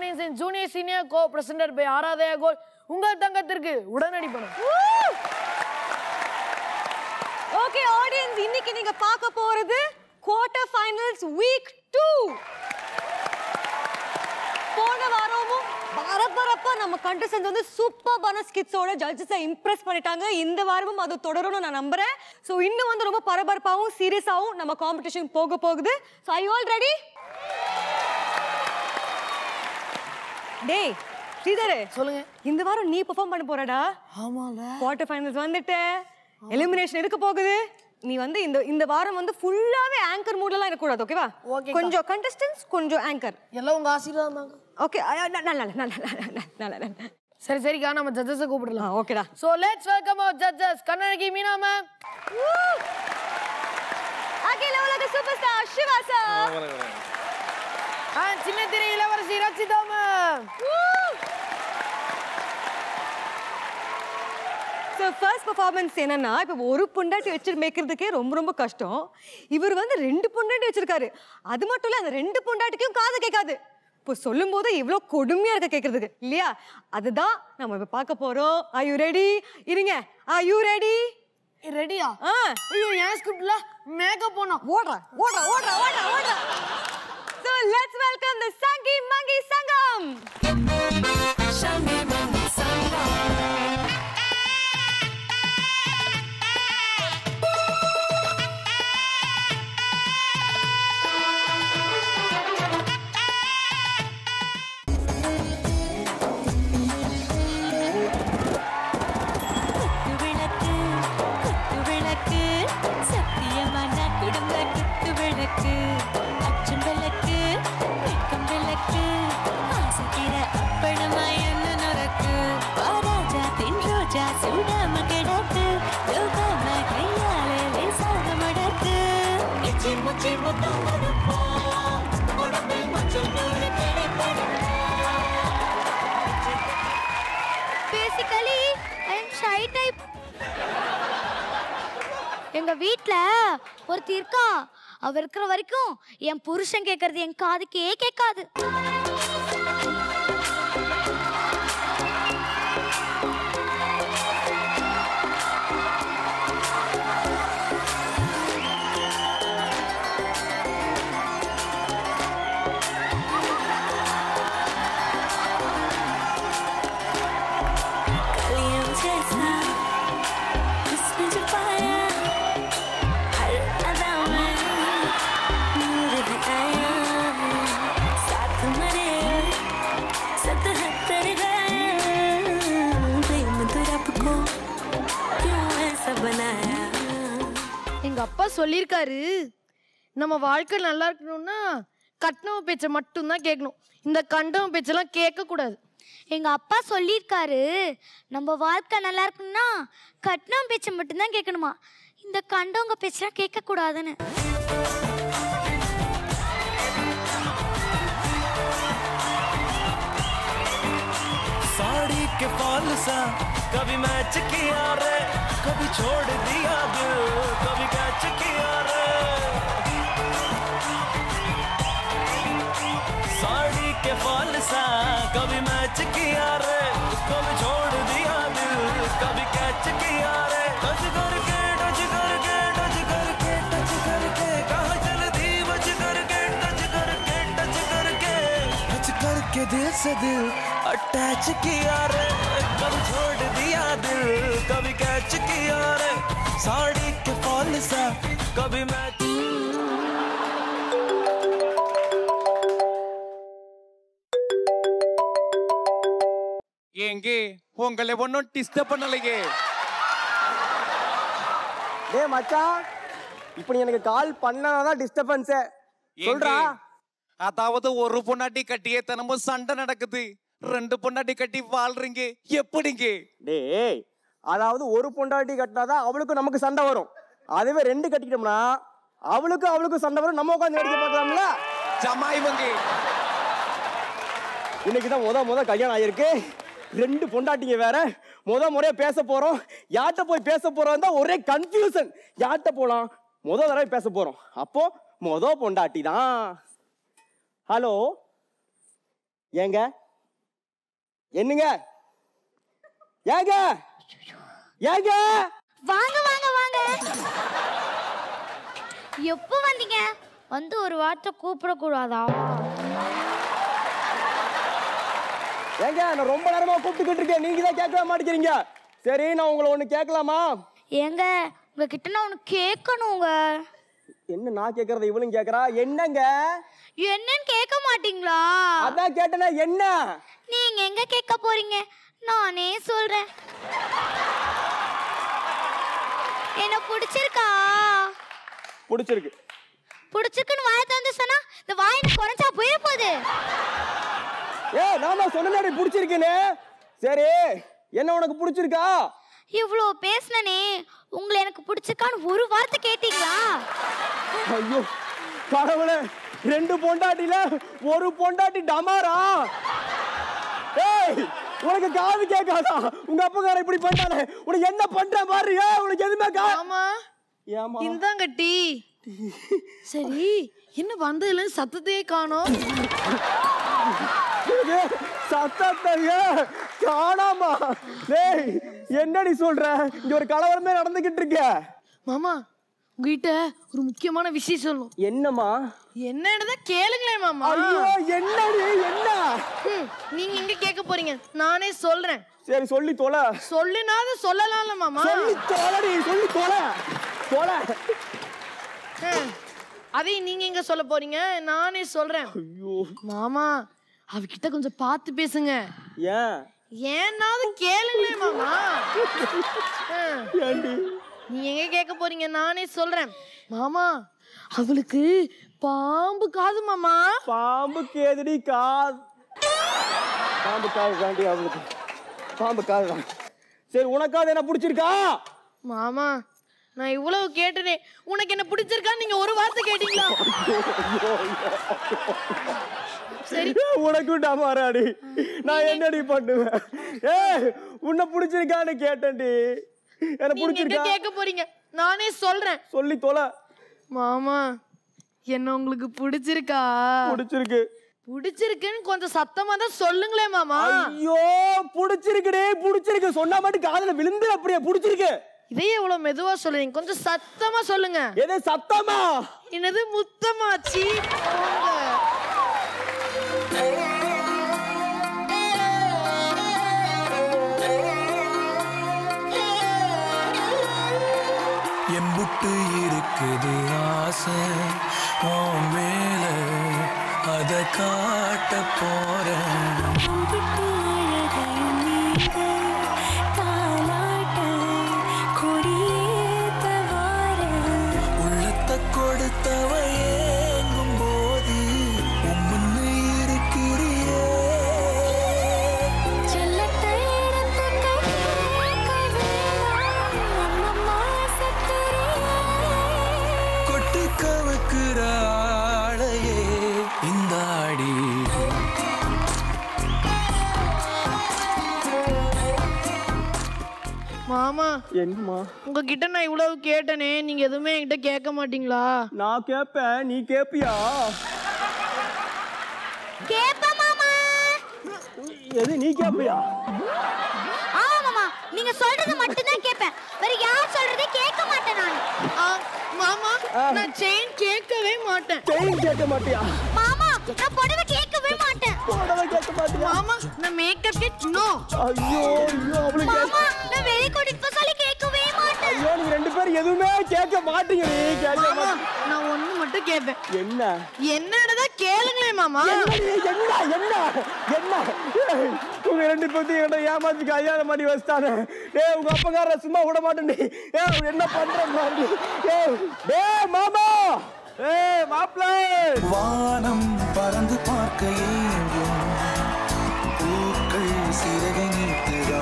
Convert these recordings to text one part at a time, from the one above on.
ஆடியன்ஸின் junior senior co presenter by Aaradhya gold உங்கள் தங்கத்திற்கு உடனடி பணம் ஓகே ஆடியன்ஸ் இன்னைக்கு நீங்க பார்க்க போறது குவார்டர் ஃபைனல்ஸ் வீக் டூ போன வாரமும் பரபரப்பா நம்ம கண்டஸ்டன்ஸ் வந்து சூப்பர்பான ஸ்கிட்ஸோட ஜட்ஜஸை இம்ப்ரெஸ் பண்ணிட்டாங்க இந்த வாரமும் அது தொடரும்னு நான் நம்புறேன் ஸோ இன்னும் வந்து ரொம்ப பரபரப்பாகவும் சீரியஸாகவும் நம்ம காம்படிஷன் போக போகுது ஸோ ஐ ஆல் ரெடி டேய் ஸ்ரீதர் சொல்லுங்க இந்த வாரம் நீ பெர்ஃபார்ம் பண்ண போறடா ஆமால குவார்டர் ஃபைனல்ஸ் வந்துட்ட எலிமினேஷன் இருக்க போகுது நீ வந்து இந்த இந்த வாரம் வந்து ஃபுல்லாவே ஆங்கர் மூட்லலாம் இருக்க கூடாது ஓகேவா Okay, கொஞ்சம் கண்டஸ்டன்ஸ் கொஞ்சம் ஆங்கர் எல்லாம் உங்க ஆசீர்வாதம் தாங்க ஓகே நல்ல நல்ல நல்ல சரி சரிக்கா நம்ம ஜட்ஜஸை கூப்பிடலாம் ஓகேடா so let's welcome our judges Kannagi Meena ma'am அகில உலக super star Siva sir and சின்ன திரை இளவரசி Rachitha ma'am so first performance என்னன்னா இப்போ ஒரு பொண்டாட்டி வச்சு மேய்க்கிறதுக்கே ரொம்ப ரொம்ப கஷ்டம் இவர் வந்து ரெண்டு பொண்டாட்டி வச்சிருக்காரு அது மட்டும் இல்லை அந்த ரெண்டு பொண்டாட்டிக்கும் காது கேட்காது இப்போ சொல்லும் போது இவ்வளோ கொடுமையா இருக்க கேட்கறதுக்கு இல்லையா அதுதான் நம்ம இப்போ பார்க்க போறோம் ஆ யூ ரெடி இருங்க ஆ யூ ரெடி ரெடியா ஆ ஐயோ என் ஸ்கிரிப்ட்ல மேக்கப் போனோம் ஓடுறா ஓடுறா ஓடுறா ஓடுறா ஓடுறா so let's welcome the Sangi Mangi Sangam குத்துவிளக்கு குத்துவிளக்கு சத்தியமான குடும்ப குத்துவிளக்கு அச்சம் விளக்கு வெட்கம் விளக்கு ஆசைக்கிற அப்பளமாய் என்ன நொறக்கு ராஜா தின் ரோஜா சூடாம கிடக்கு யோகாம கையாலே லேசாக மடக்கு இச்சி முச்சி முத்தம் கொடுப்போம் உடம்பில் மச்சம் நூறு basically I am shy type எங்க வீட்ல ஒருத்தி இருக்கா அவ இருக்கிற வரைக்கும் என் புருஷன் கேட்கறது என் காதுக்கே கேட்காது కలియం చేసా విస్మరించిపోయా అదామే నూరు ఆయా साथ मरे सत हत्तर गए प्रेम तो रब को क्यों ऐसा बनाया எங்க அப்பா சொல்லியிருக்காரு நம்ம வாழ்க்கை நல்லா இருக்கணும்னா கட்டினவ பேச்சை மட்டும்தான் கேட்கணும் இந்த கண்டவ பேச்செல்லாம் கேட்க கூடாது எங்க அப்பா சொல்லியிருக்காரு நம்ம வாழ்க்கை நல்லா இருக்கணும்னா கட்டினம் பேச்சை மட்டும்தான் கேட்கணுமா இந்த கண்டவங்க பேச்செல்லாம் கேட்க கூடாதுன்னு साड़ी के फॉल सा कभी मैच किया रे कभी छोड़ दिया दिल कभी कैच किया रे साड़ी के फॉल सा कभी मैच किया रे कभी छोड़ दिया दिल कभी कैच किया रे टच करके टच करके टच करके टच करके कहाँ चल दी बच करके टच करके टच करके टच करके दिल से दिल अटैच किया रे कभी छोड़ दिया दिल कभी कैच किया रे साड़ी के फॉल सा कभी मैच ஏங்க உங்களை ஒன்றும் டிஸ்டர்ப் பண்ணலையே டேய் மச்சான் இப்போ நீ எனக்கு கால் பண்ணாதான் டிஸ்டர்பன்ஸே சொல்றா ஏங்க, அதாவது ஒரு பொண்டாட்டி கட்டியே தினமும் சண்டை நடக்குது ரெண்டு பொண்டாட்டி கட்டி வாழ்றீங்க எப்படிங்க டேய் அதாவது ஒரு பொண்டாட்டி கட்டினாதான் அவளுக்கும் நமக்கு சண்டை வரும் அதுவே ரெண்டு கட்டிக்கிட்டோம்னா அவளுக்கும் அவளுக்கும் சண்டை வரும் நம்ம உட்காந்து வேடிக்கை பார்க்கலாம்ல ஜமாய்வங்க இன்னைக்கு தான் முத முத கல்யாணம் ஆயிருக்கு ரெண்டு பொண்டாட்டிங்க வேற முத முறையா பேச போறோம் யார்கிட்ட போய் பேச போறோம் தான் ஒரே கன்ஃபியூசன் யார்கிட்ட போலாம் முத தடவை பேச போறோம் அப்போ முத பொண்டாட்டி தான் ஹலோ ஏங்க என்னங்க ஏங்க ஏங்க வாங்க வாங்க வாங்க எப்போ வந்தீங்க வந்து ஒரு வார்த்தை கூப்பிடக்கூடாதா ஏங்க நான் ரொம்ப நேரமா கூப்பிட்டுக்கிட்டு இருக்கேன் நீங்க தான் கேட்கவே மாட்டேங்கிறீங்க சரி நான் உங்களை ஒண்ணு கேட்கலாமா ஏங்க உங்ககிட்ட நான் ஒன்று கேட்கணுங்க என்ன நான் கேட்கறத இவளும் கேட்கறா என்னங்க என்னன்னு கேட்க மாட்டீங்களா அதான் கேட்டனா என்ன நீங்க எங்க கேட்க போறீங்க நானே சொல்றேன் என்ன பிடிச்சிருக்கா பிடிச்சிருக்கு பிடிச்சிருக்குன்னு வாயை திறந்து சொன்னா இந்த வாய் எனக்கு குறைஞ்சா போயிட போகுது ஏ நான் தான் சொன்னேனே பிடிச்சிருக்குன்னு சரி என்ன உனக்கு பிடிச்சிருக்கா இவ்வளோ பேசுனனே உங்களை எனக்கு பிடிச்சிருக்கான்னு ஒரு வார்த்தை கேட்டீங்களா ஐயோ கடவுளே ரெண்டு பொண்டாட்டில ஒரு பொண்டாட்டி டமாரா ஏய் உனக்கு காது கேட்காதா உங்க அப்பகார இப்படி பண்ணானே உனக்கு என்ன பண்ற மாதிரி ஏய் உனக்கு எதுவுமே கா ஆமா ஏமா இந்தாங்க டீ சரி என்ன வந்ததுல இருந்து சத்தத்தையே காணோம் சத்தத்தைய காணாமா டேய் என்னடி சொல்ற இங்க ஒரு கலவரமே நடந்துகிட்டு இருக்க மாமா உங்ககிட்ட ஒரு முக்கியமான விஷயம் சொல்லணும் என்னம்மா என்னன்னு தான் கேளுங்களேன் மாமா ஐயோ என்னடி என்ன ம், நீங்க எங்க கேட்க போறீங்க நானே சொல்றேன் சரி சொல்லி தொலை சொல்லினாவது சொல்லலாம்ல மாமா சொல்லி தொலைடி சொல்லி தொலை தொலை ஆ, அதையும் நீங்க எங்க சொல்ல போறீங்க நானே சொல்றேன் ஐயோ மாமா அவகிட்ட கொஞ்சம் பார்த்து பேசுங்க ஏன் ஏன்னாவது கேளுங்களேன் மாமா ஆ, ஏண்டி நீ எங்க கேட்க போறீங்க நானே சொல்றேன் மாமா அவளுக்கு பாம்பு காது மாமா பாம்பு கேதுடி காது பாம்பு காது தாண்டி அவளுக்கு பாம்பு காது தான் சரி உனக்காவது என்ன பிடிச்சிருக்கா மாமா நான் இவ்வளவு கேட்டனே உனக்கு என்ன பிடிச்சிருக்கான்னு நீங்க ஒரு வார்த்தை கேட்டீங்களா சரி உனக்கும் டமாராடி நான் என்னடி பண்ணுவேன் ஏய் உன்னை பிடிச்சிருக்கான்னு கேட்டேன்டி என்ன நீங்க எங்க பிடிச்சிருக்கா கேட்க போறீங்க நானே சொல்றேன் சொல்லி தொலை மாமா என்ன உங்களுக்கு பிடிச்சிருக்கா பிடிச்சிருக்கு பிடிச்சிருக்குன்னு கொஞ்சம் சத்தமா தான் சொல்லுங்களேன் மாமா ஐயோ பிடிச்சிருக்குடே பிடிச்சிருக்கு சொன்னா மட்டும் காதுல விழுந்து அப்படியே பிடிச்சிருக்கு இதையே இவ்வளவு மெதுவா சொல்றீங்க கொஞ்சம் சத்தமா சொல்லுங்க எது சத்தமா என்னது முத்தமாச்சி போங்க. எம்புட்டு இருக்குது ஆசை உன் மேல அத காட்ட போறேன் அம்பிட்டு அழகையும் நீங்க தாலாட்ட கொடியேத்த வாரேன் உள்ளத்தை கொடுத்தவ ஏங்கும் போது உம்முன்னு இருக்கிறியே செல்லத்தை எடுத்து கைக்க வேணாம் அம்மம்மா சக்கரையே கொட்டி கவக்குற ஆளையே இந்த ஆடி மாமா என்னம்மா உங்ககிட்ட நான் இவ்வளவு கேட்டனே நீங்க எதுவுமே என்கிட்ட கேட்க மாட்டீங்களா நான் கேட்பேன் நீ கேப்பியா கேப்ப மாமா எது நீ கேப்பியா ஆமா மாமா நீங்க சொல்றது மட்டும் தான் கேட்பேன் வேற யார் சொல்றதே கேட்க மாட்டேன் நான் ஆ, மாமா நான் செயின் கேட்கவே மாட்டேன் செயின் கேட்க மாட்டியா மாமா நான் புடவை கேட்கவே மாட்டேன் புடவை கேட்க மாட்டியா மாமா நான் மேக்கப் கிட் நோ ஐயோ ஐயோ அவளுக்கு மாமா நான் வெளிய கூட்டிட்டு போக சொல்லி கேட்கவே மாட்டேன் ஐயோ நீங்க ரெண்டு பேரும் எதுவுமே கேட்க மாட்டீங்க நீ கேட்க மாமா மாட்டீங்க. நான் ஒண்ணு மட்டும் கேட்பேன் என்ன என்னடா கேளுங்களேன் மாமா என்னடி, என்ன என்ன என்ன ஏய், உங்க ரெண்டு பேர்த்தையும் என்கிட்ட ஏமாத்தி கல்யாணம் பண்ணி வச்சிட்டானே ஏய் உங்க அப்பக்காரரை சும்மா விட மாட்டேன்டி ஏய் அவன் என்ன பண்ற மாதிரி ஏய் டேய் மாமா ஏய் மாப்பிள்ளை வானம் பறந்து பார்க்க ஏங்கும் பூக்கள் சிறகை நீட்டுதா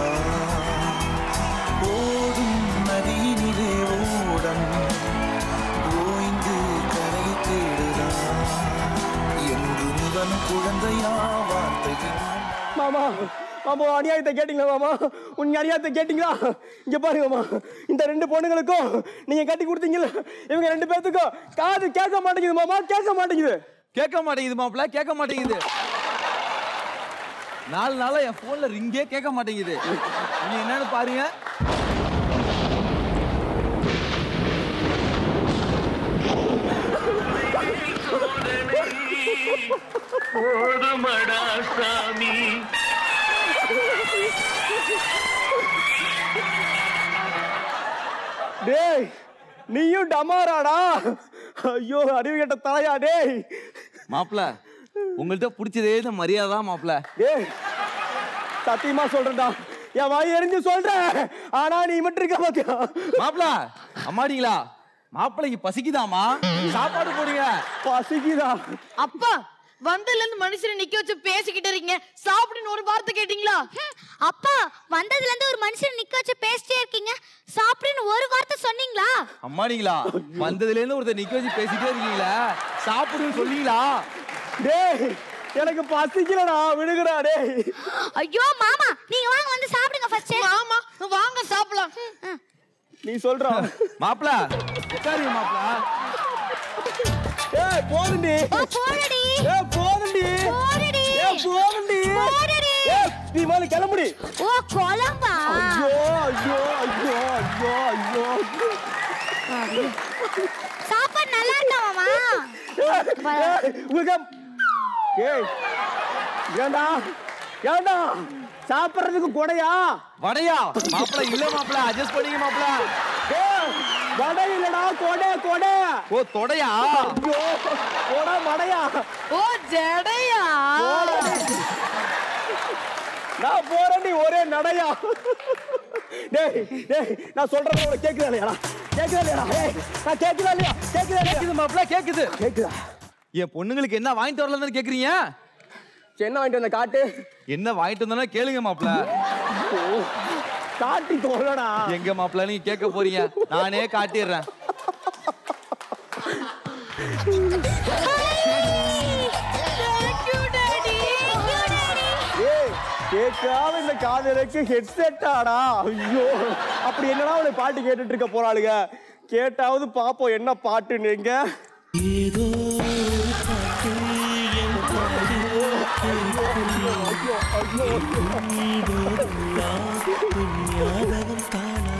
ஓடும் நதியினிலே ஓடம் ஓய்ந்து கரையை தேடுதா என்று இவன் குழந்தையா வார்த்தைகள் மாமா மாமா உன் அநியாயத்தை கேட்டீங்களா மாமா உன் அநியாயத்தை கேட்டீங்களா இங்க பாருங்க மாமா இந்த ரெண்டு பொண்ணுங்களுக்கும் நீங்க கட்டி கொடுத்தீங்கல்ல இவங்க ரெண்டு பேர்த்துக்கும் காது கேட்க மாட்டேங்குது மாமா கேட்க மாட்டேங்குது கேட்க மாட்டேங்குது மாப்பிள்ள கேட்க மாட்டேங்குது நாலு நாளா என் போன்ல ரிங்கே கேட்க மாட்டேங்குது நீ என்னன்னு பாருங்க போதுமடா சாமி டேய் நீயும் டமாராடா ஐயோ அறிவு கெட்ட தலையா டேய் மாப்பிள உங்கள்கிட்ட பிடிச்சதே இந்த மரியாதை தான் மாப்பிள டேய் சத்தியமா சொல்றேன்டா என் வாய் எரிஞ்சு சொல்றேன் ஆனா நீ மட்டும் இருக்க பாத்தியா மாப்பிள அம்மாடிங்களா மாப்பிளைக்கு பசிக்குதாமா சாப்பாடு போடுங்க பசிக்குதா அப்பா வந்ததுல இருந்து மனுஷனை நிக்க வச்சு பேசிக்கிட்டு இருக்கீங்க சாப்பிடுன்னு ஒரு வார்த்தை கேட்டீங்களா ஹம், அப்பா வந்ததுல இருந்து ஒரு மனுஷன் நிக்க வச்சு பேசிட்டே இருக்கீங்க சாப்பிடுன்னு ஒரு வார்த்தை சொன்னீங்களா அம்மாடிங்களா வந்ததுல இருந்து ஒருத்தர் நிக்க வச்சு பேசிட்டே இருக்கீங்களா சாப்பிடுன்னு சொன்னீங்களா டேய் எனக்கு பசிக்கலடா விடுங்கடா டேய் ஐயோ மாமா நீங்க வாங்க வந்து சாப்பிடுங்க ஃபர்ஸ்ட் ஆமா வாங்க சாப்பிடலாம் நீ சொல்றா மாப்பிள உட்காருங்க மாப்பிள ஏய் போதுண்டி ஓ போடடி ஏய் போதுண்டி போடுடி. ஏய் போதுண்டி போடுடி. ஏய் நீ மேல கிளம்புடி ஓ குழம்பா ஐயோ ஐயோ ஐயோ ஐயோ ஐயோ சாப்பாடு நல்லா இருக்கா மாமா ஏய், ஏய், உங்களுக்கு ஏய் ஏண்டா ஏண்டா சாப்பிடுறதுக்கு கொடையா வடையா மாப்பிள இல்ல மாப்பிள அட்ஜஸ்ட் பண்ணிக்க மாப்பிள ஏய் வடை இல்லடா கொடை கொடை ஓ தொடையா ஐயோ கொடை மடையா ஓ ஜடையா நான் போறேன்டி ஒரே நடையா டேய் டேய் நான் சொல்றத உனக்கு கேக்குதா இல்லையாடா கேக்குதா இல்லையாடா ஏய் நான் கேக்குதா இல்லையா கேக்குதா இல்லையா கேக்குது மாப்பிள கேக்குது கேக்குதா என் பொண்ணுங்களுக்கு என்ன வாங்கிட்டு வரலன்னு கேக்குறீங்க சரி, என்ன வாங்கிட்டு வந்த காட்டு என்ன வாங்கிட்டு வந்தா கேளுங்க மாப்பிள ஓ, காட்டி தோலடா எங்க மாப்பிள நீங்க கேட்க போறீங்க நானே காட்டிடுறேன் ஏய் கேட்காம இந்த காதலுக்கு ஹெட்செட்டாடா ஐயோ அப்படி என்னடா அவளை பாட்டு கேட்டுட்டு இருக்க போறாளுங்க கேட்டாவது பாப்போம் என்ன பாட்டு நீங்க ஏதோ ஒரு பாட்டு என் ஞாபகம் தானா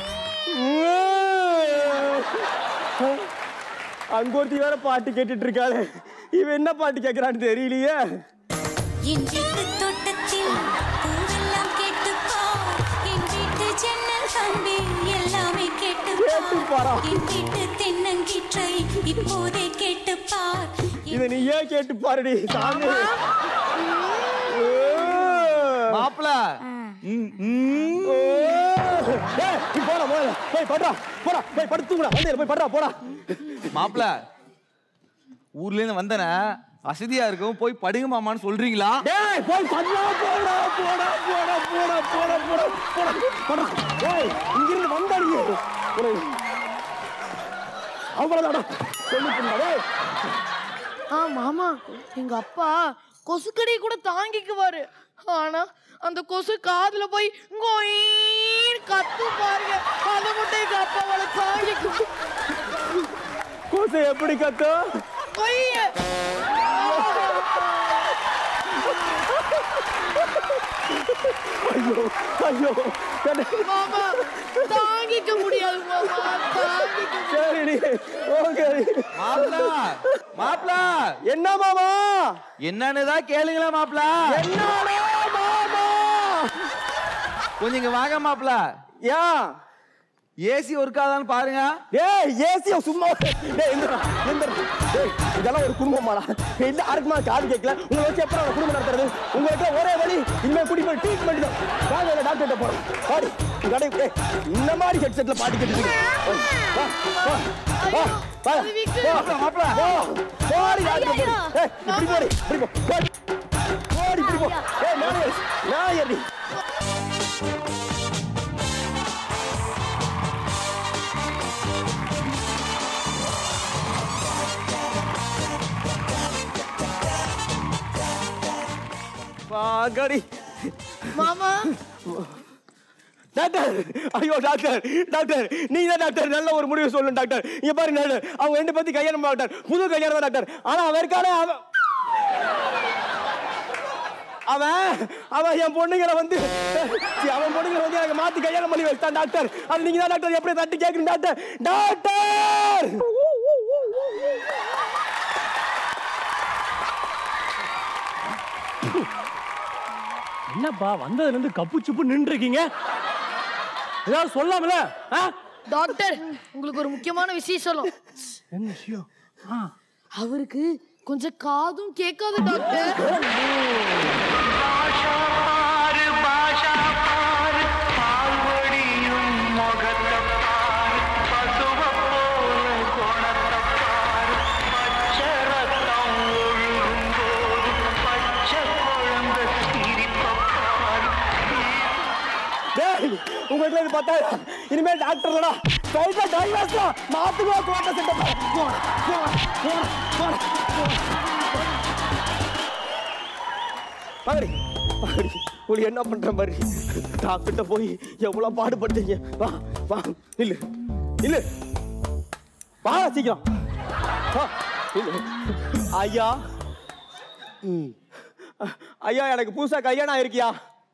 அங்க ஒருத்தி வேற பாட்டு கேட்டுட்டு இருக்காளே இவன் என்ன பாட்டு கேக்குறான்னு தெரியலையே என் வீட்டு தோட்டத்தில் பூவெல்லாம் கேட்டுப்பார் என் வீட்டு ஜன்னல் கம்பி எல்லாமே கேட்டுப்பாரா? கேட்டுப்பார் என் வீட்டு தென்னங்கீற்றை இப்போதே கேட்டுப்பார் இதை நீ ஏன் கேட்டு பாருடி சாமி ஓ. மாப்பிள ம், ம். ஓ. ஏய், நீ போடா முதல்ல போய் படுறா போடா போய் படுத்துங்கடா வந்து போய் படுறா போடா மாப்பிள ஊர்ல இருந்து வந்தன வசதியா இருக்கும் போய் படுங்க மாமான்னு சொல்றீங்களா டேய் போய் படுறா போடா போடா போடா போடா போடா போடா போடா போடா ஏய் இங்க இருந்து வந்தாடியே அவ்வளவுதாடா சொல்லிட்டு டேய் ஆ மாமா எங்க அப்பா கொசுக்கடி கூட தாங்கிக்குவாரு ஆனா அந்த கொசு காதுல போய் கோயின்னு கத்து பாருங்க அதை மட்டும் எங்க அப்பாவால தாங்கிக்கும் கூசை எப்படி கத்தும் கொய்ய ஐயோ ஐயோ கடை- மாமா தாங்கிக்க முடியாது மாமா தாங்கிக்க சரிடி ஓகே மாப்பிள மாப்பிள என்ன மாமா என்னன்னு தான் கேளுங்களா மாப்பிள என்னடா மாமா கொஞ்சம் இங்க வாங்க மாப்பிள ஏன் ஏசி ஒர்க்காதான்னு பாருங்க டேய் ஏசிய சும்மா டேய் எந்திரா எந்திரா டேய் இதெல்லாம் ஒரு குடும்பமாடா இல்ல யாருக்குமா காது கேட்கல உங்களை வச்சு எப்பறம் ஒரு குடும்பம் நடத்துறது உங்களுக்கு ஒரே வழி இனிமே குடி போய் ட்ரீட்மெண்ட் தான் வாங்க இந்த டாக்டர்கிட்ட போறோம் பாடி கடை டேய், இந்த மாதிரி ஹெட்செட்ல பாட்டு கேட்டுட்டு வா வா வா வா அது விக்கு. வா மாப்ள வா போடி டாக்டர் போடி ஏய் இப்படி போடி இப்படி போ போடி போடி இப்படி போ ஏய் நான் ஏறி நான் ஏறி பாகடி மாமா டாக்டர் ஐயோ டாக்டர் டாக்டர் நீங்க தான் டாக்டர் நல்ல ஒரு முடிவு சொல்லணும் டாக்டர் இங்க பாருங்க டாக்டர் அவங்க ரெண்டு பத்தி கல்யாணம் டாக்டர் புது கல்யாணம் தான் டாக்டர் ஆனா அவருக்கான அவ அவன் அவன் என் பொண்ணுங்களை வந்து சி, அவன் பொண்ணுங்களை வந்து எனக்கு மாத்தி கல்யாணம் பண்ணி வச்சிட்டான் டாக்டர் அது நீங்க தான் டாக்டர் எப்படி தட்டி கேக்குறீங்க டாக்டர் டாக்டர் என்னப்பா வந்ததுல இருந்து கப்பு சுப்பு நின்று இருக்கீங்க ஏதாவது சொல்லாமல ஆ? டாக்டர் உங்களுக்கு ஒரு முக்கியமான விஷயம் சொல்லும் என்ன விஷயம் ஆ. அவருக்கு கொஞ்சம் காதும் கேட்காது டாக்டர் டேய் உங்களுக்கு இது பார்த்தா இனிமேல் டாக்டர் இல்லடா ஸ்ட்ரைட்டா டைவர்ஸ் தான் மாத்துவா கோட்டை செட்டப் போடா போடா போடா போடா பாரு பாரு உங்களுக்கு என்ன பண்ற மாதிரி டாக்டர்கிட்ட போய் எவ்வளவு பாடுபட்டீங்க வா வா இல்ல இல்ல வா சீக்கிரம் வா இல்ல ஐயா ம். ஐயா எனக்கு புதுசா கல்யாணம் ஆயிருக்கியா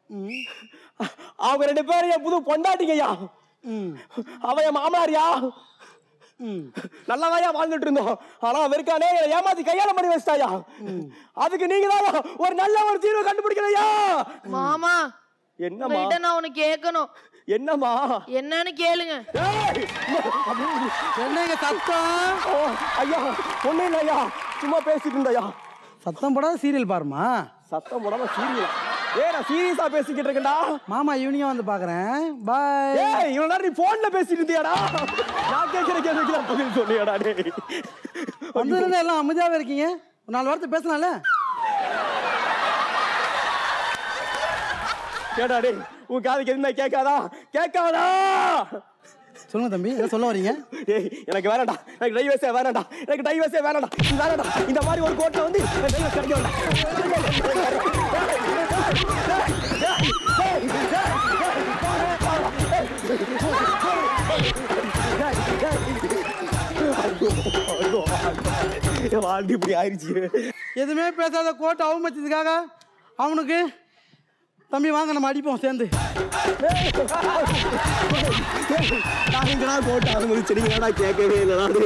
அவங்க ரெண்டு பேரும் என் புது பொண்டாட்டிங்கய்யா அவ என் மாமனாரியா நல்லதாயா வாழ்ந்துட்டு இருந்தோம் ஆனா அவன் இருக்கானே என்னை ஏமாத்தி கல்யாணம் பண்ணி வச்சிட்டாயா அதுக்கு நீங்க தான் ஒரு நல்ல ஒரு தீர்வு கண்டுபிடிக்கலையா மாமா என்னம்மா உங்கள்கிட்ட நான் உனக்கு கேட்கணும் என்னம்மா என்னன்னு கேளுங்க ஏய்! என்னங்க சத்தம் ஓ, ஐயா ஒண்ணு இல்ல ஐயா சும்மா பேசிட்டு இருந்தயா சத்தம் போடாத சீரியல் பாருமா சத்தம் போடாம சீரியலா ஏய் நான் சீரியஸா பேசிக்கிட்டு இருக்கேன்டா மாமா ஈவினிங்கா வந்து பாக்குறேன் பாய் ஏய் இவ்வளவு நேரம் நீ போன்ல பேசிட்டு இருந்தியாடா நான் கேட்கிற கேள்விக்கு நான் பதில் சொல்லியாடா டேய் வந்ததுல எல்லாம் அமைதியாவே இருக்கீங்க ஒரு நாலு வார்த்தை பேசலாம்ல கேடா டேய் உன் காதுக்கு எதுவுமே கேட்காதா கேட்காதா சொல்லுங்க தம்பி என்ன சொல்ல வரீங்க டேய் எனக்கு வேணாம்டா எனக்கு டைவர்ஸே வேணாம்டா எனக்கு டைவர்ஸே வேணாம்டா இது வேணாம்டா இந்த மாதிரி ஒரு கோட்ல வந்து எனக்கு divorce கிடைக்க வேண்டாம் என் வாழ்க்கை இப்படி ஆயிடுச்சு எதுவுமே பேசாத கோட்டை அவமதிச்சதுக்காக அவனுக்கு தம்பி வாங்க நம்ம அடிப்போம் சேர்ந்து நான் இங்க தான் போட்டு ஆரம்பிச்சிருங்க ஏடா கேட்கவே இல்லை நானு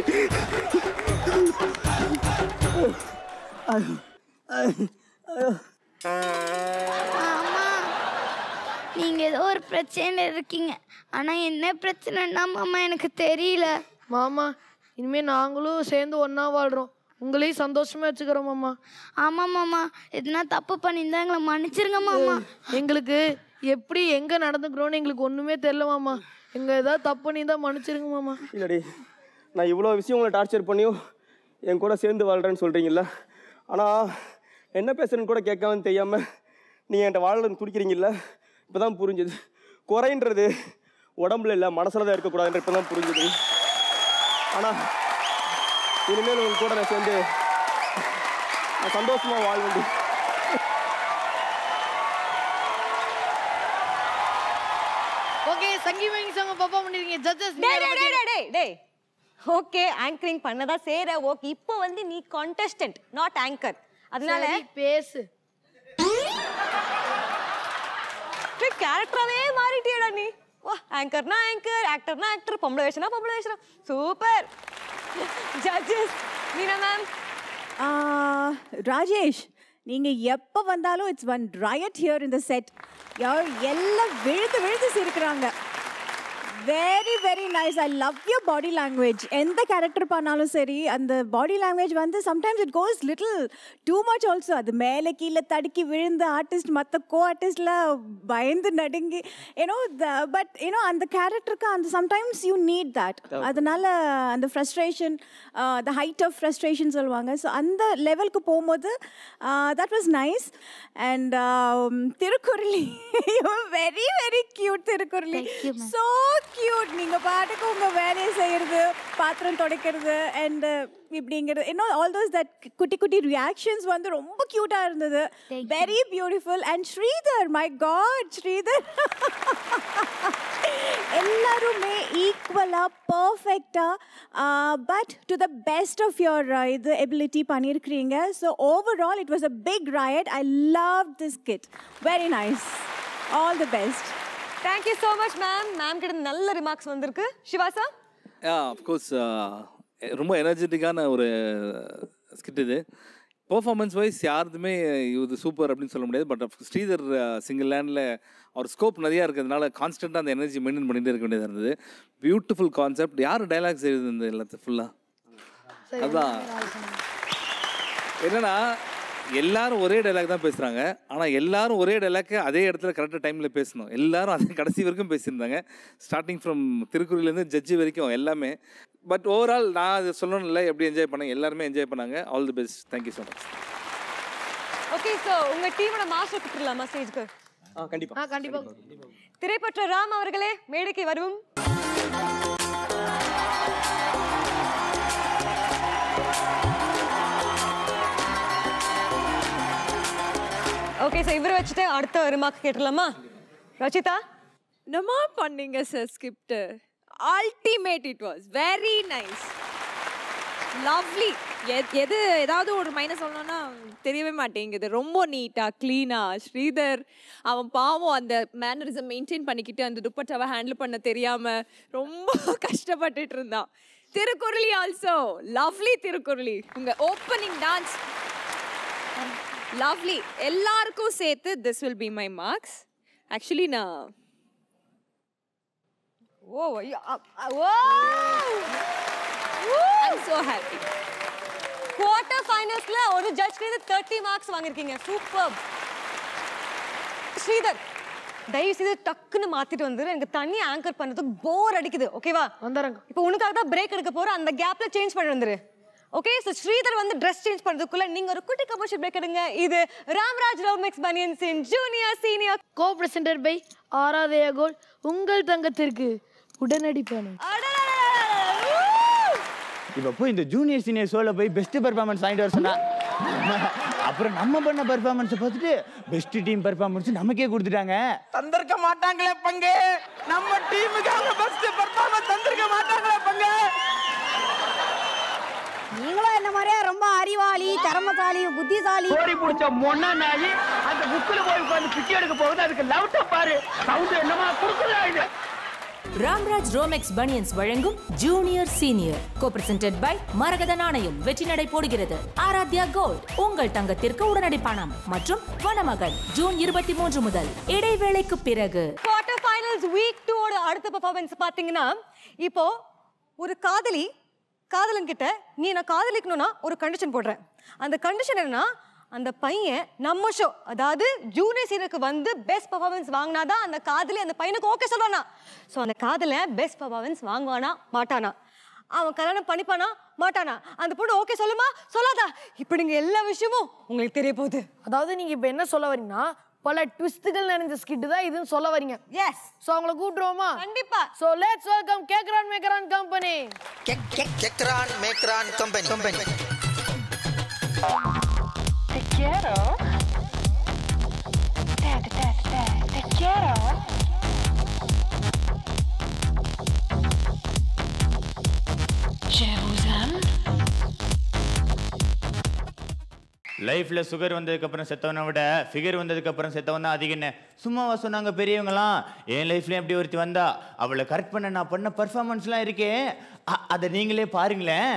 மாமா நீங்க ஏதோ ஒரு பிரச்சனையில இருக்கீங்க ஆனா என்ன பிரச்சனைன்னா மாமா எனக்கு தெரியல மாமா இனிமே நாங்களும் சேர்ந்து ஒண்ணா வாழ்றோம் உங்களையும் சந்தோஷமா வச்சுக்கிறோம் மாமா ஆமா மாமா எதுனா தப்பு பண்ணியிருந்தா எங்களை மன்னிச்சிருங்க மாமா எங்களுக்கு எப்படி எங்க நடந்துக்கிறோம்னு எங்களுக்கு ஒண்ணுமே தெரியல மாமா எங்க ஏதாவது தப்பு பண்ணியிருந்தா மன்னிச்சிருங்க மாமா இல்லடி நான் இவ்வளோ விஷயம் உங்களை டார்ச்சர் பண்ணியும் என் கூட சேர்ந்து வாழ்கிறேன்னு சொல்கிறீங்கல்ல ஆனால் என்ன பேசுறேன்னு கூட கேட்காம தெரியாமல் நீங்கள் என்கிட்ட வாழன்னு துடிக்கிறீங்கல்ல இப்போ தான் புரிஞ்சுது குறைன்றது உடம்புல இல்லை மனசில் தான் இருக்கக்கூடாதுன்ற இப்போ தான் புரிஞ்சுது ஆனால் இனிமேல் உங்க கூட நான் சேர்ந்து நான் சந்தோஷமாக வாழ்வேண்டி ஓகே சங்கீத சாங் பர்ஃபார்ம் பண்ணிருக்கீங்க ஜட்ஜஸ் டேய் டேய் டேய் டேய், டேய் டேய் ஓகே ஆங்கரிங் பண்ணதா சேர ஓகே இப்போ வந்து நீ கான்டெஸ்டன்ட் நாட் ஆங்கர் அதனால பேசு கேரக்டராவே மாறிட்டியடா நீ வா ஆங்கர்னா ஆங்கர் ஆக்டர்னா ஆக்டர் பொம்பளை வேஷனா பொம்பளை வேஷனா super judges Meena ma'am Rajesh நீங்க எப்ப வந்தாலும் it's one riot here in the set எல்லாம் விழுந்து விழுந்து சிரிக்கிறாங்க very very nice I love your body language எந்த கேரக்டர் பண்ணாலும் சரி அந்த பாடி லாங்குவேஜ் வந்து sometimes it goes little too much also அது மேலே கீழே தடுக்கி விழுந்த ஆர்டிஸ்ட் மற்ற கோ ஆர்டிஸ்ட்லாம் பயந்து நடுங்கி ஏன்னோ பட் ஏன்னோ அந்த கேரக்டருக்கு அந்த சம்டைம்ஸ் யூ நீட் தட் அதனால அந்த frustration the height of frustration சொல்லுவாங்க ஸோ அந்த லெவலுக்கு போகும்போது that was nice and Thirukkurali very very cute Thirukkurali so cute நீங்க பாட்டுக்கு உங்க வேலையை செய்யறது பாத்திரம் துடைக்கிறது அண்ட் இப்படிங்கிறது இன்னும் ஆல் தோஸ் தட் குட்டி குட்டி ரியாக்ஷன்ஸ் வந்து ரொம்ப கியூட்டா இருந்தது very beautiful and Sridhar my God Sridhar எல்லாருமே ஈக்குவலாக பர்ஃபெக்டாக but to the best of your இது எபிலிட்டி பண்ணியிருக்கிறீங்க so overall it was a big riot I love this kid very nice all the best thank you so much ma'am ma'am கிட்ட நல்ல remarks வந்திருக்கு Siva sir yeah of course ரொம்ப எனர்ஜெட்டிக்கான ஒரு skid இது performance wise யாருதுமே இது super அப்படின்னு சொல்ல முடியாது பட் ஸ்ரீதர் சிங்கிள் லேண்டில் அவர் ஸ்கோப் நிறையா இருக்கிறதுனால கான்ஸ்டண்ட்டாக அந்த எனர்ஜி மெயின்டைன் பண்ணிகிட்டே இருக்க வேண்டியதாக இருந்தது பியூட்டிஃபுல் கான்செப்ட் யார் டைலாக்ஸ் எழுது இந்த எல்லாத்தையும் ஃபுல்லாக அதான் என்னன்னா எல்லாரும் ஒரே டைலாக் தான் பேசுகிறாங்க ஆனால் எல்லாரும் ஒரே டைலாக் அதே இடத்துல கரெக்டாக டைமில் பேசணும் எல்லாரும் அதே கடைசி வரைக்கும் பேசியிருந்தாங்க ஸ்டார்டிங் ஃப்ரம் திருக்குறள்லேருந்து ஜட்ஜி வரைக்கும் எல்லாமே பட் ஓவரால் நான் அது சொல்லணும்ல எப்படி என்ஜாய் பண்ணேன் எல்லாருமே என்ஜாய் பண்ணாங்க all the best thank you so much okay so உங்க டீமோட மாஸ்டர் கூப்பிடலாமா ஸ்டேஜ்க்கு ஆ கண்டிப்பா ஆ கண்டிப்பா திரைப்பற்ற ராம் அவர்களே மேடைக்கு வரும் ஓகே சார் இவரை வச்சுட்டு அடுத்த ரிமார்க் கேட்டுடலாமா ரச்சிதா என்னமா பண்ணீங்க sir script ultimate it was very nice lovely எது ஏதாவது ஒரு மைனஸ் சொல்லணும்னா தெரியவே மாட்டேங்குது ரொம்ப நீட்டா க்ளீனா ஸ்ரீதர் அவன் பாவம் அந்த மேனரிசம் மெயின்டைன் பண்ணிக்கிட்டு அந்த துப்பட்டாவை ஹேண்டில் பண்ண தெரியாம ரொம்ப கஷ்டப்பட்டுட்டு இருந்தான் திருக்குறளி ஆல்சோ லவ்லி திருக்குறளி உங்க ஓப்பனிங் டான்ஸ் லவ்லி எல்லாருக்கும் சேர்த்து this will be my marks actually நான் ஓ ஐயோ, அ- அ- oh I'm so happy quarter ஃபைனல்ஸ்ல ஒரு ஜட்ஜ் கிட்ட தேர்ட்டி மார்க்ஸ் வாங்கியிருக்கீங்க சூப்பர் ஸ்ரீதர் தயவு செய்து டக்குன்னு மாத்திட்டு வந்துரு எனக்கு தண்ணி ஆங்கர் பண்றதுக்கு போர் அடிக்குது ஓகேவா வந்துடுறேங்க இப்போ உனக்காக தான் பிரேக் எடுக்க போற அந்த கேப்ல சேஞ்ச் பண்ணி வந்துரு ஓகே ஸோ ஸ்ரீதர் வந்து ட்ரெஸ் சேஞ்ச் பண்றதுக்குள்ள நீங்க ஒரு குட்டி கமர்ஷியல் பிரேக் எடுங்க இது ராம்ராஜ் லவ் மிக்ஸ் banians in junior senior co presenter by Aaradhya gold உங்கள் தங்கத்திற்கு உடனடி பயணம் இப்போ போய் இந்த ஜூனியர் சீனியர் ஷோவில் போய் பெஸ்ட் பெர்ஃபார்மன்ஸ் வாங்கிட்டு வர சொன்னா அப்புறம் நம்ம பண்ண பெர்ஃபார்மன்ஸை பார்த்துட்டு பெஸ்ட் டீம் பெர்ஃபார்மன்ஸ் நமக்கே கொடுத்துட்டாங்க தந்திருக்க மாட்டாங்களே பங்கு நம்ம டீமுக்காக பெஸ்ட் பெர்ஃபார்மன்ஸ் தந்திருக்க மாட்டாங்களே பங்கு நீங்களும் என்ன மாதிரியே ரொம்ப அறிவாளி திறமசாலி புத்திசாலி ஓடி பிடிச்ச மொன்ன நாயி அந்த புக்கில் போய் உட்காந்து பிச்சை எடுக்க போகுது அதுக்கு லவுட்ட பாரு சவுண்ட் என்னமா கொடுக்குதா இது ராம்ராஜ் ரோமெக்ஸ் பனியன்ஸ் வழங்கும் junior senior co presented by Maragatha Naanayam வெற்றி நடை போடுகிறது ஆராத்யா கோல்ட் உங்கள் தங்கத்திற்கு உடனடி பணம் மற்றும் வனமகன் ஜூன் இருபத்தி மூன்று முதல் இடைவேளைக்கு பிறகு குவார்டர் ஃபைனல்ஸ் வீக் டூவோட அடுத்த பெர்ஃபார்மன்ஸ் பார்த்தீங்கன்னா இப்போ ஒரு காதலி காதலன் கிட்ட நீ நான் காதலிக்கணும்னா ஒரு கண்டிஷன் போடுறேன் அந்த கண்டிஷன் என்னன்னா அந்த பையன் நம்ம ஷோ அதாவது ஜூனியர் சீனுக்கு வந்து பெஸ்ட் பர்ஃபார்மன்ஸ் வாங்கினாதான் அந்த காதலி அந்த பையனுக்கு ஓகே சொல்லுவானா ஸோ அந்த காதலன் பெஸ்ட் பர்ஃபார்மன்ஸ் வாங்குவானா மாட்டானா அவன் கல்யாணம் பண்ணிப்பானா மாட்டானா அந்த பொண்ணு ஓகே சொல்லுமா சொல்லாதா இப்படி நீங்க எல்லா விஷயமும் உங்களுக்கு தெரிய போகுது அதாவது நீங்க இப்ப என்ன சொல்ல வரீங்கன்னா பல ட்விஸ்ட்டுகள் நிறைஞ்ச ஸ்கிட் தான் இதுன்னு சொல்ல வரீங்க எஸ் சோ அவங்கள கூட்டுருவோமா கண்டிப்பா so let's welcome Kekran Mekran company Kekran Mekran company company Te quiero. Te, te, te, te, te quiero. Je vous aime. லைஃப்ல சுகர் வந்ததுக்கு அப்புறம் செத்தவனை விட ஃபிகர் வந்ததுக்கு அப்புறம் செத்தவன் தான் அதிகம்னு சும்மாவா சொன்னாங்க பெரியவங்களாம் என் லைஃப்லயும் எப்படி ஒருத்தி வந்தா அவளை கரெக்ட் பண்ண நான் பண்ண பர்ஃபார்மன்ஸ்லாம் இருக்கே அ- அதை நீங்களே பாருங்களேன்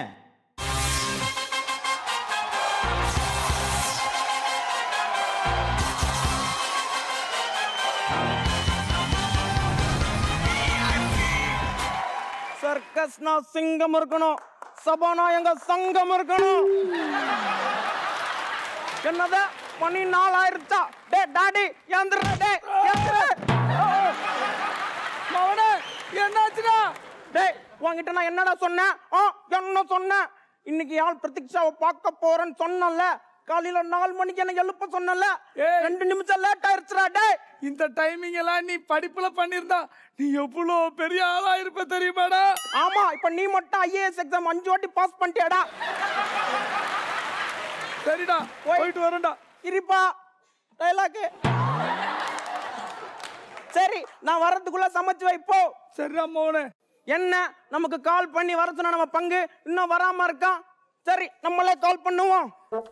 சர்க்கஸ்னா சிங்கம் இருக்கணும் சபானா எங்க சங்கம் இருக்கணும் என்னது மணி நாலாயிருச்சா டே டாடி ஏந்திர டே ஏந்திர மவனே என்னாச்சுடா டேய் உன்கிட்ட நான் என்னடா சொன்னேன் ஆ என்ன சொன்னேன் இன்னைக்கு யாழ் பிரதீக்ஷாவை பார்க்க போறேன்னு சொன்னல காலையில நாலு மணிக்கு என்ன எழுப்ப சொன்னல ரெண்டு நிமிஷம் லேட் ஆயிருச்சுடா டேய் இந்த டைமிங் எல்லாம் நீ படிப்புல பண்ணிருந்தா நீ எவ்வளோ பெரிய ஆளா இருப்ப தெரியுமாடா ஆமா இப்ப நீ மட்டும் ஐஏஎஸ் எக்ஸாம் அஞ்சு வாட்டி பாஸ் பண்ணிட்டியாடா சரிடா போயிட்டு வரேன்டா இருப்பா டைலாக் சரி நான் வரதுக்குள்ள சமைச்சு வை போ சரி அம்மாவனே என்ன நமக்கு கால் பண்ணி வர சொன்னா நம்ம பங்கு இன்னும் வராம இருக்கான் சரி நம்மளே கால் பண்ணுவோம்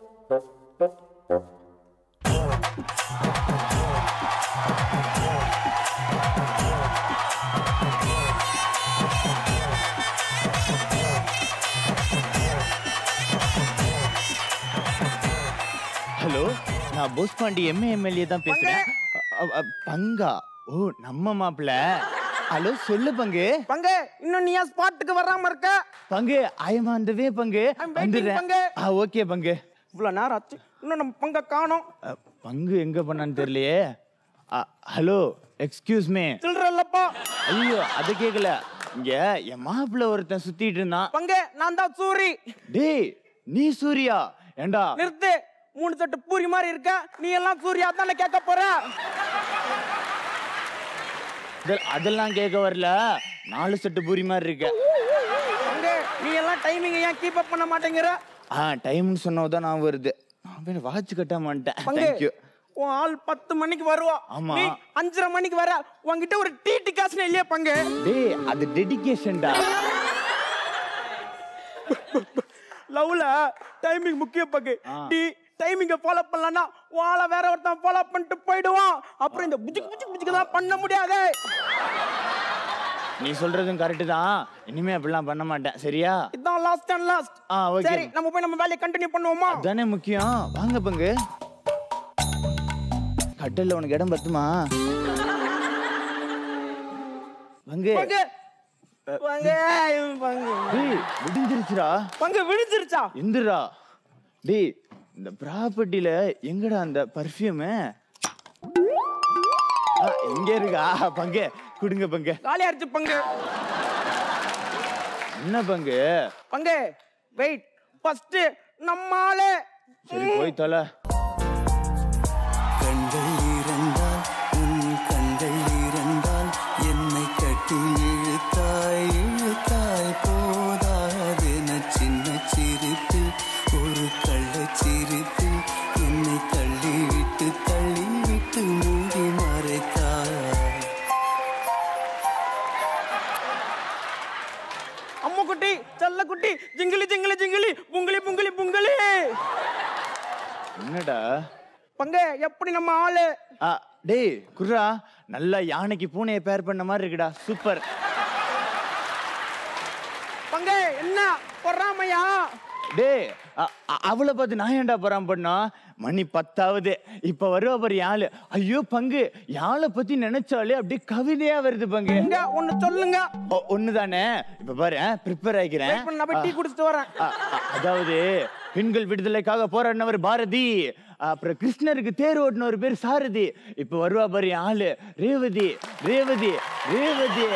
ஹலோ நான் போஸ் பாண்டி எம்ஏ எம்எல்ஏ தான் பேசுறேன் அ- அ- பங்கா ஓ நம்ம மாப்பிள்ள ஹலோ சொல்லு பங்கு பங்கு இன்னும் நீ ஏன் ஸ்பாட்டுக்கு வராம இருக்க பங்கு ஐயம் அந்த வே பங்கு வந்துடுறேன் பங்கு. ஆ ஓகே பங்கு இவ்வளவு நேரம் ஆச்சு இன்னும் நம்ம பங்க காணோம் அ, பங்கு எங்க பண்ணான்னு தெரியலையே அ, ஹலோ எக்ஸ்கியூஸ் மீ சில்லற இல்லப்பா ஐயோ அது கேட்கல இங்க என் மாப்பிள்ள ஒருத்தன் சுத்திட்டு இருந்தான் பங்கு நான் தான் சூரி டேய் நீ சூர்யா ஏண்டா நிறுத்து மூணு தட்டு பூரி மாதிரி இருக்க நீ எல்லாம் சூர்யா தானே கேட்க போற இதெல்- அதெல்லாம் கேட்க வரல நாலு செட்டு பூரி மாதிரி இருக்க பங்கு நீ எல்லாம் டைமிங் ஏன் கீப் அப் பண்ண மாட்டேங்கிற ஆ டைம்னு சொன்னதான் நான் வருது நான் வாட்ச் கட்ட மாட்டேன் பங்கு தேங்க்யூ உன் ஆள் பத்து மணிக்கு வருவா ஆமா. நீ அஞ்சரை மணிக்கு வர உன்கிட்ட ஒரு டீ காசுன்னு இல்லையா பங்கு டேய் அது டெடிகேஷன்டா லவ்ல டைமிங் முக்கிய பங்கு டீ டைமிங்க ஃபாலோ பண்ணலன்னா வாழ வேற ஒருத்தன் ஃபாலோ பண்ணிட்டு போயிடுவான் அப்புறம் இந்த புஜுக்கு புஜுக்கு புஜுக்கு தான் பண்ண முடியாது நீ சொல்றதும் கரெக்ட் தான் இனிமே அப்படிலாம் பண்ண மாட்டேன் சரியா இதான் லாஸ்ட் அண்ட் லாஸ்ட் ஆ ஓகே சரி நம்ம போய் நம்ம வேலையை கண்டினியூ பண்ணுவோமா அதானே முக்கியம் வாங்க பங்கு கட்டல்ல உனக்கு இடம் பத்துமா பங்கு பங்கு பங்கு பங்கு டேய் விடிஞ்சிருச்சுடா பங்கு விழிஞ்சிருச்சா எந்திரா டேய் இந்த ப்ராப்பர்ட்டில எங்கடா அந்த பர்ஃப்யூமு எங்க இருக்கா பங்கு குடுங்க பங்கு காலியா இருச்சு பங்கு என்ன பங்கு பங்கு வெயிட் ஃபர்ஸ்ட் நம்மாலே சரி போய் தொலை கண்கள் இருந்தால் உன் கண்கள் இருந்தால் என்னை கட்டி இழுத்தாய் இழுத்தாய் போதாதென சின்ன சிரிப்பில் ஒரு கள்ளச் சிரிப்பில் என்னை தள்ளிவிட்டு தள்ளிவிட்டு மூடி மறைத்தாய் அம்மு குட்டி செல்ல குட்டி ஜிங்கிலி ஜிங்கிலி ஜிங்கிலி புங்கிலி புங்கிலி புங்கிலி என்னடா பங்கு எப்படி நம்ம ஆளு ஆ டேய் குர்ரா நல்லா யானைக்கு பூனையை பேர் பண்ண மாதிரி இருக்குடா சூப்பர் பங்கு என்ன பொறாமையா டேய் அ- அ- அவளை பார்த்து நான் ஏன்டா பொறாம பண்ணோம் மணி பத்தாவது இப்ப வருவா பாரு யாழு ஐயோ பங்கு யாழை பத்தி நினைச்சாலே அப்படியே கவிதையா வருது பங்கு எங்க ஒண்ணு சொல்லுங்க ஒ- ஒண்ணுதானே இப்ப பாரு ப்ரிப்பேர் ஆகிக்கிறேன் Wait பண்ணு, நான் போய் டீ குடிச்சிட்டு வரேன் அ- அ- அதாவது பெண்கள் விடுதலைக்காக போராடினவர் பாரதி அப்புறம் கிருஷ்ணருக்கு தேர் ஓட்டின ஒரு பேர் சாரதி இப்ப வருவா பாரு என் ஆளு ரேவதி ரேவதி ரேவதி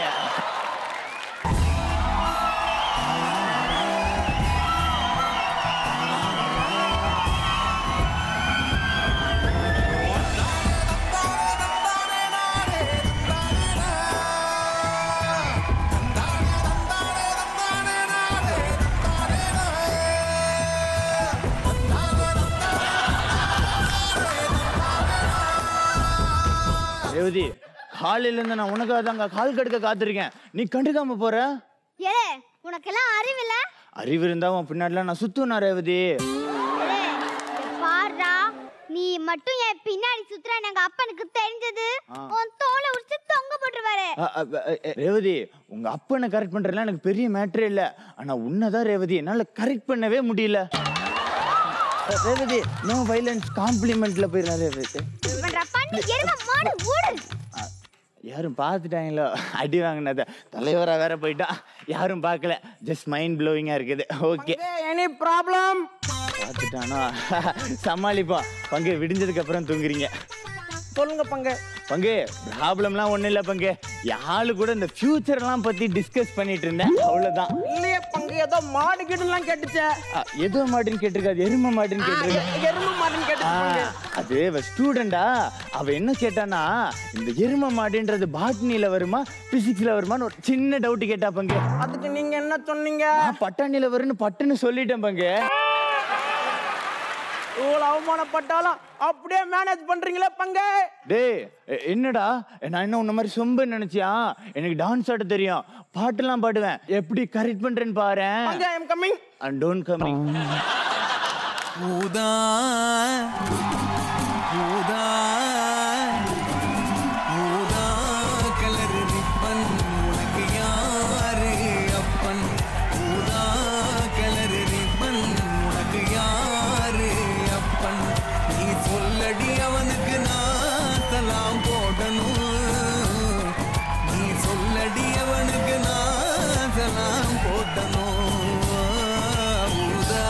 ரேவதி காலையில இருந்து நான் உனக்காக தாங்க கால் கடுக்க காத்திருக்கேன் நீ கண்டுக்காம போற ஏலே உனக்கெல்லாம் அறிவில்ல அறிவு இருந்தா உன் பின்னாடிலாம் நான் சுத்துவேனா ரேவதி பாருடா நீ மட்டும் என் பின்னாடி சுத்துறான்னு எங்க அப்பனுக்கு தெரிஞ்சது ஆ. உன் தோலை உரிச்சு தொங்க போட்டுருவாரு அ, அ, அ, அ, ரேவதி உங்க அப்பனை கரெக்ட் பண்றதுலாம் எனக்கு பெரிய மேட்டரே இல்ல ஆனா உன்னதான் ரேவதி என்னால கரெக்ட் பண்ணவே முடியல அ, ரேவதி நோ வைலன்ஸ் காம்ப்ளிமெண்ட்ல போயிடுறேன் ரேவதி இவன் பண்ணி எரும மாடு ஓடு யாரும் பார்த்துட்டாங்களோ அடி வாங்கினத தலைவரா வேற போயிட்டா யாரும் பார்க்கல ஜஸ்ட் மைண்ட் ப்ளோவிங்கா இருக்குது ஓகே எனி ப்ராப்ளம் பார்த்துட்டானோ சமாளிப்போம் பங்கு விடிஞ்சதுக்கு அப்புறம் தூங்குறீங்க சொல்லுங்க பங்கு பங்கு ப்ராப்ளம்லாம் ஒண்ணும் இல்ல பங்கு யாழு கூட இந்த ஃபியூச்சர்லாம் பத்தி டிஸ்கஸ் பண்ணிட்டு இருந்தேன் அவ்வளவுதான் இல்லையே பங்கு ஏதோ மாடு கீடுலாம் கேட்டுச்சே அ, எதோ மாடுன்னு கேட்டிருக்காது எரும மாடுன்னு கேட்டிருக்கா எரும மாடுன்னு ஆ, கேட்டுச்சு பங்கு அது ஸ்டூடெண்டா அவ என்ன கேட்டானா இந்த எரும மாடுன்றது பாட்னில வருமா பிசிக்ஸ்ல வருமான்னு ஒரு சின்ன டவுட் கேட்டா பங்கு அதுக்கு நீங்க என்ன சொன்னீங்க நான் பட்டாணில வரும்னு பட்டுன்னு சொல்லிட்டேன் பங்கு இவ்வளவு அவமானப்பட்டாலும் அப்படியே மேனேஜ் பண்றீங்களே பங்க டேய் எ- என்னடா நான் என்ன உன்ன மாதிரி சொம்பு நினைச்சியா எனக்கு டான்ஸ் ஆட தெரியும் பாட்டெல்லாம் பாடுவேன் எப்படி கரெக்ட் பண்றேன்னு பாரு பங்க I am coming and don't coming ஊதா ஊதா ஊதா கலர் ரிப்பன் உனக்கு யாரு அப்பன் ஊதா கலர் ரிப்பன் உனக்கு யாரு அப்பன் நீ சொல்லடி அவனுக்கு நான் சலாம் போடணும் நீ சொல்லடி அவனுக்கு நான் சலாம் போடணும் ஊதா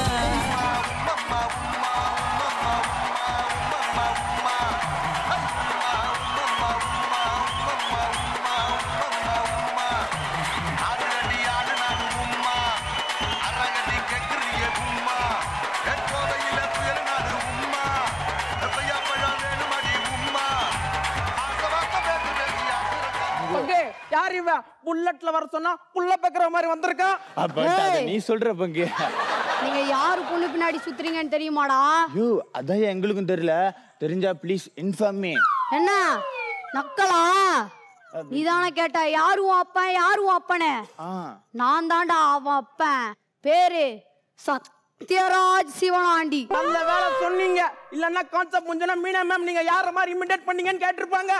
பங்க யார் இவன் புல்லட்ல வர சொன்னா புல்ல பெக்கிற மாதிரி வந்திருக்கான் அப்ப அத நீ சொல்ற பங்கு நீங்க யாரு பொண்ணு பின்னாடி சுத்துறீங்கன்னு தெரியுமாடா ஐயோ அதான் எங்களுக்கும் தெரியல தெரிஞ்சா ப்ளீஸ் இன்ஃபார்ம் மீ என்ன நக்கலா நீதானே கேட்ட யாரு உன் அப்பன் யாரு உன் அப்பனே நான் தான்டா அவன் அப்பன் பேரு சத்யராஜ் சிவனாண்டி நல்ல வேலை சொன்னீங்க இல்லன்னா கான்செப்ட் முடிஞ்சனா மீனா மேம் நீங்க யார மாதிரி இமிடேட் பண்ணீங்கன்னு கேட்டிருப்பாங்க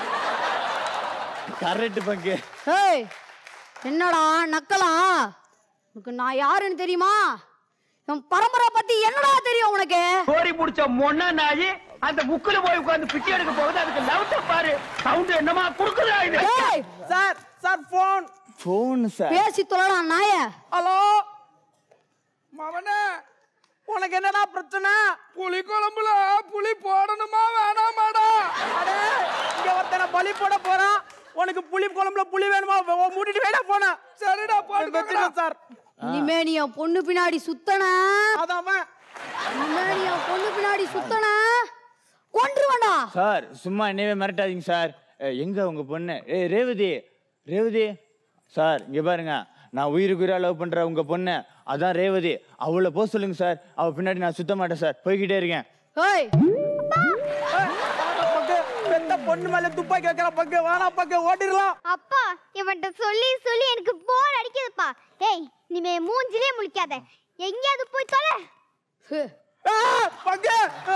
கரெக்ட் பங்கு ஏய் என்னடா நக்கலா உனக்கு நான் யாருன்னு தெரியுமா என் பரம்பரை பத்தி என்னடா தெரியும் உனக்கு கோரி முடிச்ச மொன்ன நாயி அந்த முக்குல போய் உட்கார்ந்து பிச்சை எடுக்க போகுது அதுக்கு லவுட்ட பாரு சவுண்ட் என்னமா குடுக்குதா இது ஏய் sir sir phone phone sir பேசி தொலைடா நாய ஹலோ மவனே உனக்கு என்னடா பிரச்சனை புளி குழம்புல புளி போடணுமா வேணாமாடா அடே இங்க ஒருத்தனை பலி போட போறான் உனக்கு புளி குழம்புல புளி வேணுமா உன் மூடிட்டு வேணா போன சரிடா போட்டு சார் இனிமே நீ என் பொண்ணு பின்னாடி சுத்தன அதான் இனிமே நீ என் பொண்ணு பின்னாடி சுத்தன கொன்றுவண்டா சார் சும்மா என்னவே மிரட்டாதீங்க சார் ஏய், எங்க உங்க பொண்ணு ஏய் ரேவதி ரேவதி சார் இங்க பாருங்க நான் உயிருக்கு உயிரா லவ் பண்ற உங்க பொண்ணு அதான் ரேவதி அவளை போக சொல்லுங்க சார் அவ பின்னாடி நான் சுத்த மாட்டேன் சார் போய்கிட்டே இருக்கேன் ஏய் பக்கு பெத்த பொண்ணு மேல துப்பாக்கி வைக்கிற பக்கு வேணா பக்கு ஓடிடலாம் அப்பா இவன்கிட்ட சொல்லி சொல்லி எனக்கு போர் அடிக்குதுப்பா ஏய் இனிமே மூஞ்சிலே முழிக்காத எங்கேயாவது போய் தொலை பக்கு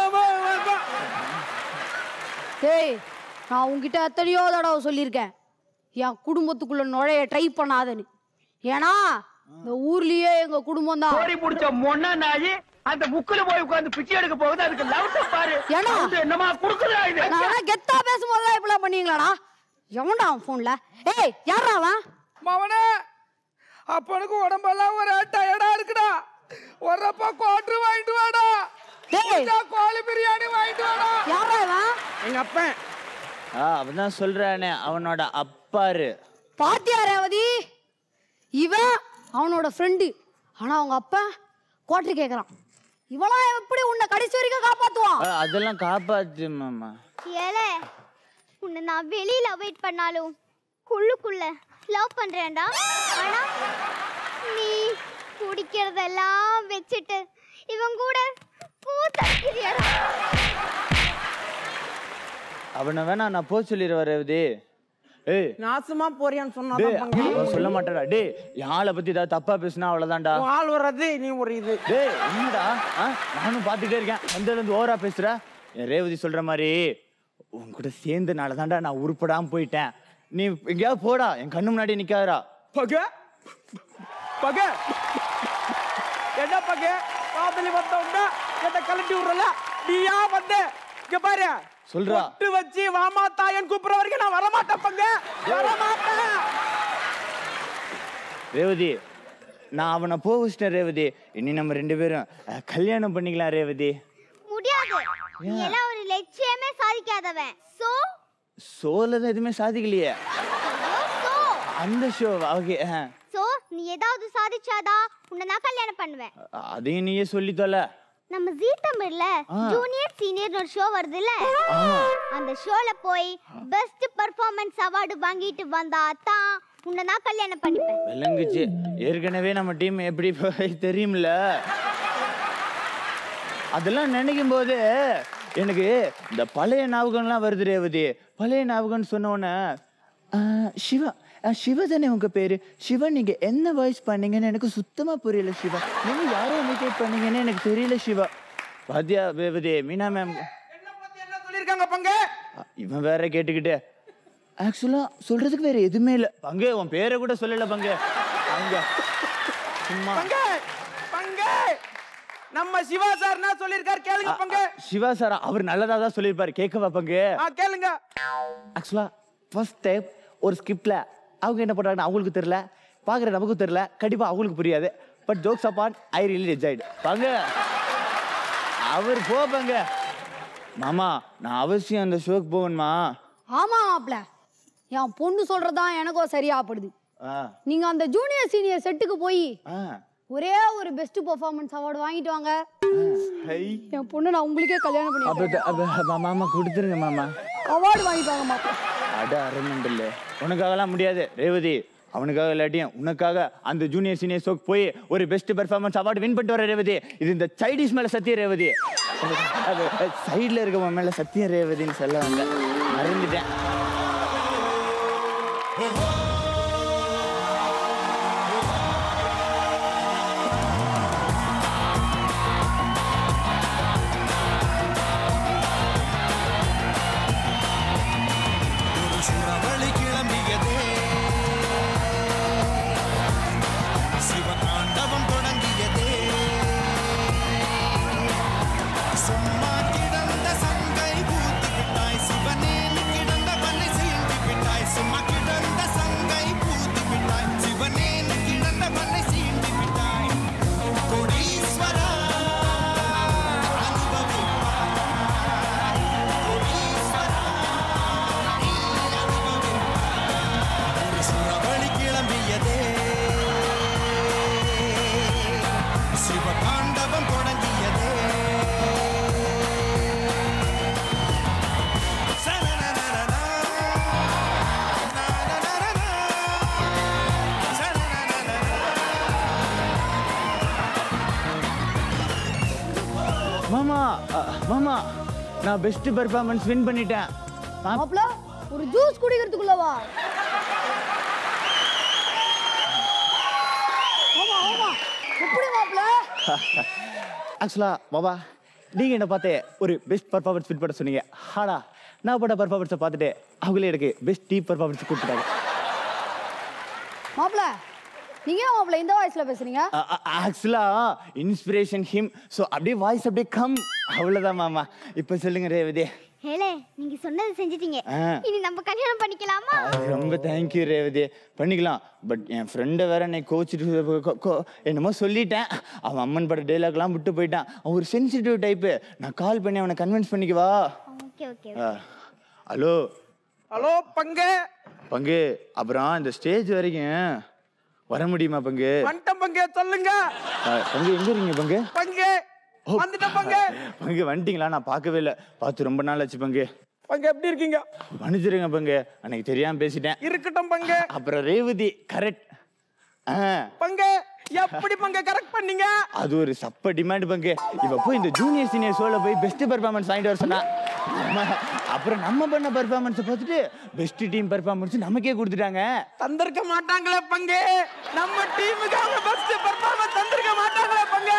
டேய் நான் உன்கிட்ட எத்தனையோ தடவை சொல்லியிருக்கேன் என் குடும்பத்துக்குள்ள நுழைய ட்ரை பண்ணாதன்னு ஏன்னா இந்த ஊர்லயே எங்க குடும்பம் தான் கோரி முடிச்ச மொன்ன நாயி அந்த முக்குல போய் உட்கார்ந்து பிச்சை எடுக்க போகுது அதுக்கு லவுட்ட பாரு ஏன்னா? sound என்னமா குடுக்குதா இது நான் வேணா கெத்தா பேசும்போதெல்லாம் இப்படிலாம் பண்ணீங்களாடா எவன்டா அவன் போன்ல ஏய் யாரா அவன் மவனே அப்பனுக்கு உடம்பெல்லாம் ஒரு டயர்டா இருக்குடா ஒரப்பா கோட்டர் வாங்கிட்டு வாடா முடிஞ்சா கோழி பிரியாணி வாங்கிட்டு வாடா யாரா இவன் எங்க அப்பன் ஆ அவன் சொல்றானே அவனோட அப்பாரு பாத்தியா ரேவதி இவன் அவனோட ஃப்ரெண்டு ஆனா அவங்க அப்பா குவார்டர் கேக்குறான் இவளாம் எப்படி உன்னை கடைசி வரைக்கும் காப்பாத்துவான் ஆ, அதெல்லாம் காப்பாத்து மாமா ஏலே உன்னை நான் வெளியில வெயிட் பண்ணாலும் குள்ளுக்குள்ள லவ் பண்றேன்டா ஆனா நீ குடிக்கிறதெல்லாம் வச்சுட்டு இவன் கூட கூத்தடிக்கிறியடா அவனை வேணா நான் போக சொல்லிடுவேன் ரேவதி ஏய் நாசமா போறியான்னு சொன்னா டேய் தான் பங்கு. அவன் சொல்ல மாட்டாடா டேய் என் ஆளை பத்தி ஏதாவது தப்பா பேசினா அவ்வளவுதான்டா உன் ஆள் வர்றது நீ ஒரு இது டேய் என்னடா ஆ, நானும் பார்த்துட்டே இருக்கேன் வந்ததுல இருந்து ஓவரா பேசுற என் ரேவதி சொல்ற மாதிரி உன் கூட சேர்ந்தனால தான்டா நான் உருப்படாம போயிட்டேன் நீ எங்கேயாவது போடா என் கண்ணு முன்னாடி நிக்காதடா பக பக என்ன பக காதலி வந்த உடனே என்ன கலட்டி விடுறல நீயா வந்த இங்க பாரு சொல்றா. பொட்டு வச்சு வாமா தாயன் கூப்பிடுற வரைக்கும் நான் வரமாட்டேன் பங்க வரமாட்டேன் ரேவதி நான் அவனை போக வச்சிட்டேன் ரேவதி இனி நம்ம ரெண்டு பேரும் அஹ், கல்யாணம் பண்ணிக்கலாம் ரேவதி முடியாது நீ எல்லாம் ஒரு லட்சியமே சாதிக்காதவன் சோ சோலதான் எதுவுமே சாதிக்கலையே சோ அந்த ஷோ ஓகே சோ நீ ஏதாவது சாதிச்சாதா உன்னை நான் கல்யாணம் பண்ணுவேன் அதையும் நீயே சொல்லி தொலை நம்ம ஜீ தமிழ்ல ஆ. ஜூனியர் சீனியர் ஒரு ஷோ வருதுல்ல ஆ. அந்த ஷோல போய் பெஸ்ட் பெர்ஃபார்மன்ஸ் அவார்டு வாங்கிட்டு வந்தா தான் உன்னை நான் கல்யாணம் பண்ணிப்பேன் விளங்குச்சு ஏற்கனவே நம்ம டீம் எப்படி போய் தெரியும்ல அதெல்லாம் நினைக்கும் போது எனக்கு இந்த பழைய ஞாபகம்லாம் வருது ரேவதி பழைய ஞாபகம்னு சொன்ன உடனே ஆ, சிவா ஆ, சிவா தானே உங்க பேரு சிவா நீங்க என்ன வாய்ஸ் பண்ணீங்கன்னு எனக்கு சுத்தமா புரியல சிவா நீங்க யாரை இமிட்டேட் பண்ணீங்கன்னு எனக்கு தெரியல சிவா பாத்தியா ரேவதி மீனா மேம் சொல்லிருக்காங்க பங்க இவன் வேற கேட்டுக்கிட்டு ஆக்சுவலா சொல்றதுக்கு வேற எதுவுமே இல்ல பங்கு உன் பேரை கூட சொல்லல பங்கு பங்கு சும்மா பங்க பங்க நம்ம சிவா சார் என்ன சொல்லிருக்காரு கேளுங்க பங்க சிவா சார் அவர் நல்லதா தான் சொல்லியிருப்பாரு கேட்கவா பங்கு ஆ கேளுங்க ஆக்சுவலா ஃபர்ஸ்ட் டைம் ஒரு ஸ்கிப்ட்ல அவங்க என்ன பண்றாங்கன்னு அவங்களுக்கு தெரியல பாக்குற நமக்கும் தெரியல கண்டிப்பா அவங்களுக்கு புரியாது பட் ஜோக்ஸ் அப்பான் ஐ ரியலி என்ஜாய்டு பங்க அவர் போ பங்க மாமா நான் அவசியம் அந்த ஷோக்கு போகணுமா ஆமா மாப்ள என் பொண்ணு சொல்றதுதான் எனக்கும் சரியாப்படுது ஆ நீங்க அந்த ஜூனியர் சீனியர் செட்டுக்கு போய் ஆ ஒரே ஒரு பெஸ்ட் பெர்ஃபார்மன்ஸ் அவார்டு வாங்கிட்டு வாங்க ஹை என் பொண்ணு நான் உங்களுக்கே கல்யாணம் பண்ணி அப்ப அப்ப- அப்ப மாமா கொடுத்துருங்க மாமா அவார்டு வாங்கிட்டு வாங்க மாப்ள அட அரமண்டல்ல உனக்காகலாம் முடியாது ரேவதி அவனுக்காக இல்லாட்டியும் உனக்காக அந்த ஜூனியர் சீனியர் ஷோக்கு போய் ஒரு பெஸ்ட் பெர்ஃபார்மன்ஸ் அவார்டு வின் பண்ணிட்டு வர ரேவதி இது இந்த சைடிஷ் மேல சத்தியம் ரேவதி அது சைடுல இருக்கவன் மேல சத்தியம் ரேவதின்னு சொல்ல வந்தேன் மறந்துட்டேன் ஒரு சுறவழி கிளம்பியதே சிவதாண்டவம் தொடங்கியதே சும்மா கிடந்த சங்கை பூத்து விட்டாய் சிவனே நீ கிடந்த பண்ணை சீண்டி விட்டாய் சும்மா கிடந்த சங்கை பூத்து விட்டாய் சிவனே நீ கிடந்த பண்ணை சீண்டி விட்டாய் கோடீஸ்வரா ஒரு சுறவழி கிளம்பியதே சிவதாண்டவம் தொடங்கியதே சனனனனனா, நனனனனா, சனனனனனா. மாமா அ, மாமா நான் பெஸ்ட் பெர்ஃபார்மன்ஸ் வின் பண்ணிட்டேன் மா- மாப்ள ஒரு ஜூஸ் குடிக்கிறதுக்குள்ள வா ஆமா ஆமா எப்படி மாப்ள ஆக்சுவலா பாபா நீங்க என்ன பார்த்து ஒரு பெஸ்ட் பர்ஃபார்மன்ஸ் வின் பண்ண சொன்னீங்க ஹாடா நான் போட்ட பர்ஃபார்மன்ஸை பார்த்துட்டு அவங்களே எனக்கு பெஸ்ட் டீம் பர்ஃபார்மன்ஸ் கொடுத்துட்டாங்க மாப்ள நீங்க ஏன் மாப்ள இந்த வாய்ஸ்ல பேசுறீங்க ஆக்சுவலா இன்ஸ்பிரேஷன் ஹிம் ஸோ அப்படியே வாய்ஸ் அப்படியே கம் அவ்வளோதான் மாமா இப்போ சொல்லுங்க ரேவதி ஹேலே நீங்க சொன்னது செஞ்சிட்டீங்க ஆ. இனி நம்ம கல்யாணம் பண்ணிக்கலாமா அது ரொம்ப தேங்க்யூ ரேவதி பண்ணிக்கலாம் பட் என் ஃப்ரெண்டை வேற என்னை கோச்சிட்டு கொ- கொ- என்னமோ சொல்லிட்டேன் அவன் அம்மன் பட டைலாக்லாம் விட்டு போயிட்டான் அவன் ஒரு சென்சிட்டிவ் டைப்பு நான் கால் பண்ணி அவனை கன்வின்ஸ் பண்ணிக்கவா ஓகே ஓகே ஆ. ஹலோ ஹலோ பங்க பங்கு அப்புறம் இந்த ஸ்டேஜ் வரைக்கும் வர முடியுமா பங்கு வந்துட்டேன் பங்க சொல்லுங்க ஆ, பங்கு எங்க இருக்கீங்க பங்கு பங்க வந்துட்டேன் பங்க பங்கு வந்துட்டீங்களா நான் பார்க்கவே இல்லை பார்த்து ரொம்ப நாள் ஆச்சு பங்கு பங்க எப்படி இருக்கீங்க மன்னிச்சிருங்க பங்கு அன்னைக்கு தெரியாம பேசிட்டேன் இருக்கட்டும் பங்க அப்புறம் ரேவதி கரெக்ட் ஆ பங்க எப்படி பங்க கரெக்ட் பண்ணீங்க அது ஒரு சப்ப டிமாண்ட் பங்கு இவ போய் இந்த ஜூனியர் சீனியர் ஷோல போய் பெஸ்ட் பெர்ஃபார்மன்ஸ் வாங்கிட்டு வர சொன்னா நம்ம- அப்புறம் நம்ம பண்ண பெர்ஃபார்மன்ஸ் பார்த்துட்டு பெஸ்ட் டீம் பெர்ஃபார்மன்ஸ் நமக்கே கொடுத்துட்டாங்க தந்திருக்க மாட்டாங்களே பங்கு நம்ம டீமுக்கு அவங்க பெஸ்ட் பெர்ஃபார்மன்ஸ் தந்திருக்க மாட்டாங்களே பங்கு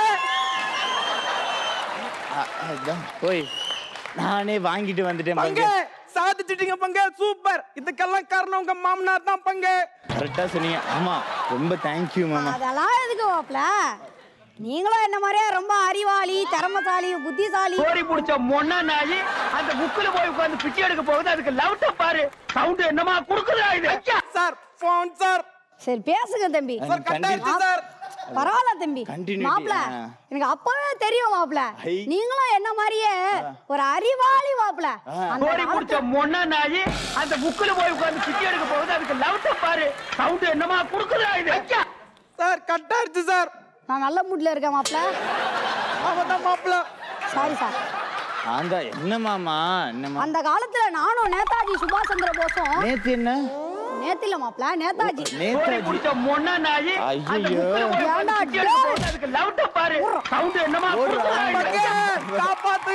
அ- அதான் போய் நானே வாங்கிட்டு வந்துட்டேன் பங்கு பங்கு சாதிச்சிட்டீங்க பங்கு சூப்பர் இதுக்கெல்லாம் காரணம் உங்க மாமனார் தான் பங்கு கரெக்டா சொன்னீங்க ஆமா ரொம்ப தேங்க்யூ மாமா அதெல்லாம் எதுக்கு மாப்ள நீங்களும் என்ன மாதிரியே ரொம்ப அறிவாளி திறமசாலி புத்திசாலி கோரி புடிச்ச மொன்ன நாயி அந்த புக்குல போய் உட்கார்ந்து பிச்சை எடுக்க போகுது அதுக்கு லவுட்ட பாரு சவுண்ட் என்னமா குடுக்குதா இது சார் போன் சார் சரி பேசுங்க தம்பி சார் கட்டாயிருச்சு சார் பரவாயில்ல தம்பி Continuity, மாப்ள ஆ. எனக்கு அப்பவே தெரியும் மாப்ள ஐ. நீங்களும் என்ன மாதிரியே ஒரு அறிவாளி மாப்ள அந்த கோரி காலத்து- புடிச்ச மொன்ன நாயி அந்த புக்குல போய் உட்கார்ந்து பிச்சை எடுக்க போகுது அதுக்கு லவுட்ட பாரு சவுண்ட் என்னமா குடுக்குதா இது சார் கட்டாயிருச்சு சார் நான் நல்ல மூட்ல இருக்கேன் மாப்ள அவதான் மாப்பிள்ள சாரி சார் ஆந்தா என்ன மாமா என்னமா அந்த காலத்துல நானும் நேதாஜி சுபாஷ் சந்திர போஸும் நேத்து என்ன நேத்து இல்ல மாப்ள நேதாஜி நேதாஜி மொன்ன நாயி அந்த ஐயையோ. புக்குல போய் உட்கார்ந்து பிச்சை எடுக்க போகுது அதுக்கு லவுட்ட பாரு சவுண்ட் என்னமா குடுக்குதா இது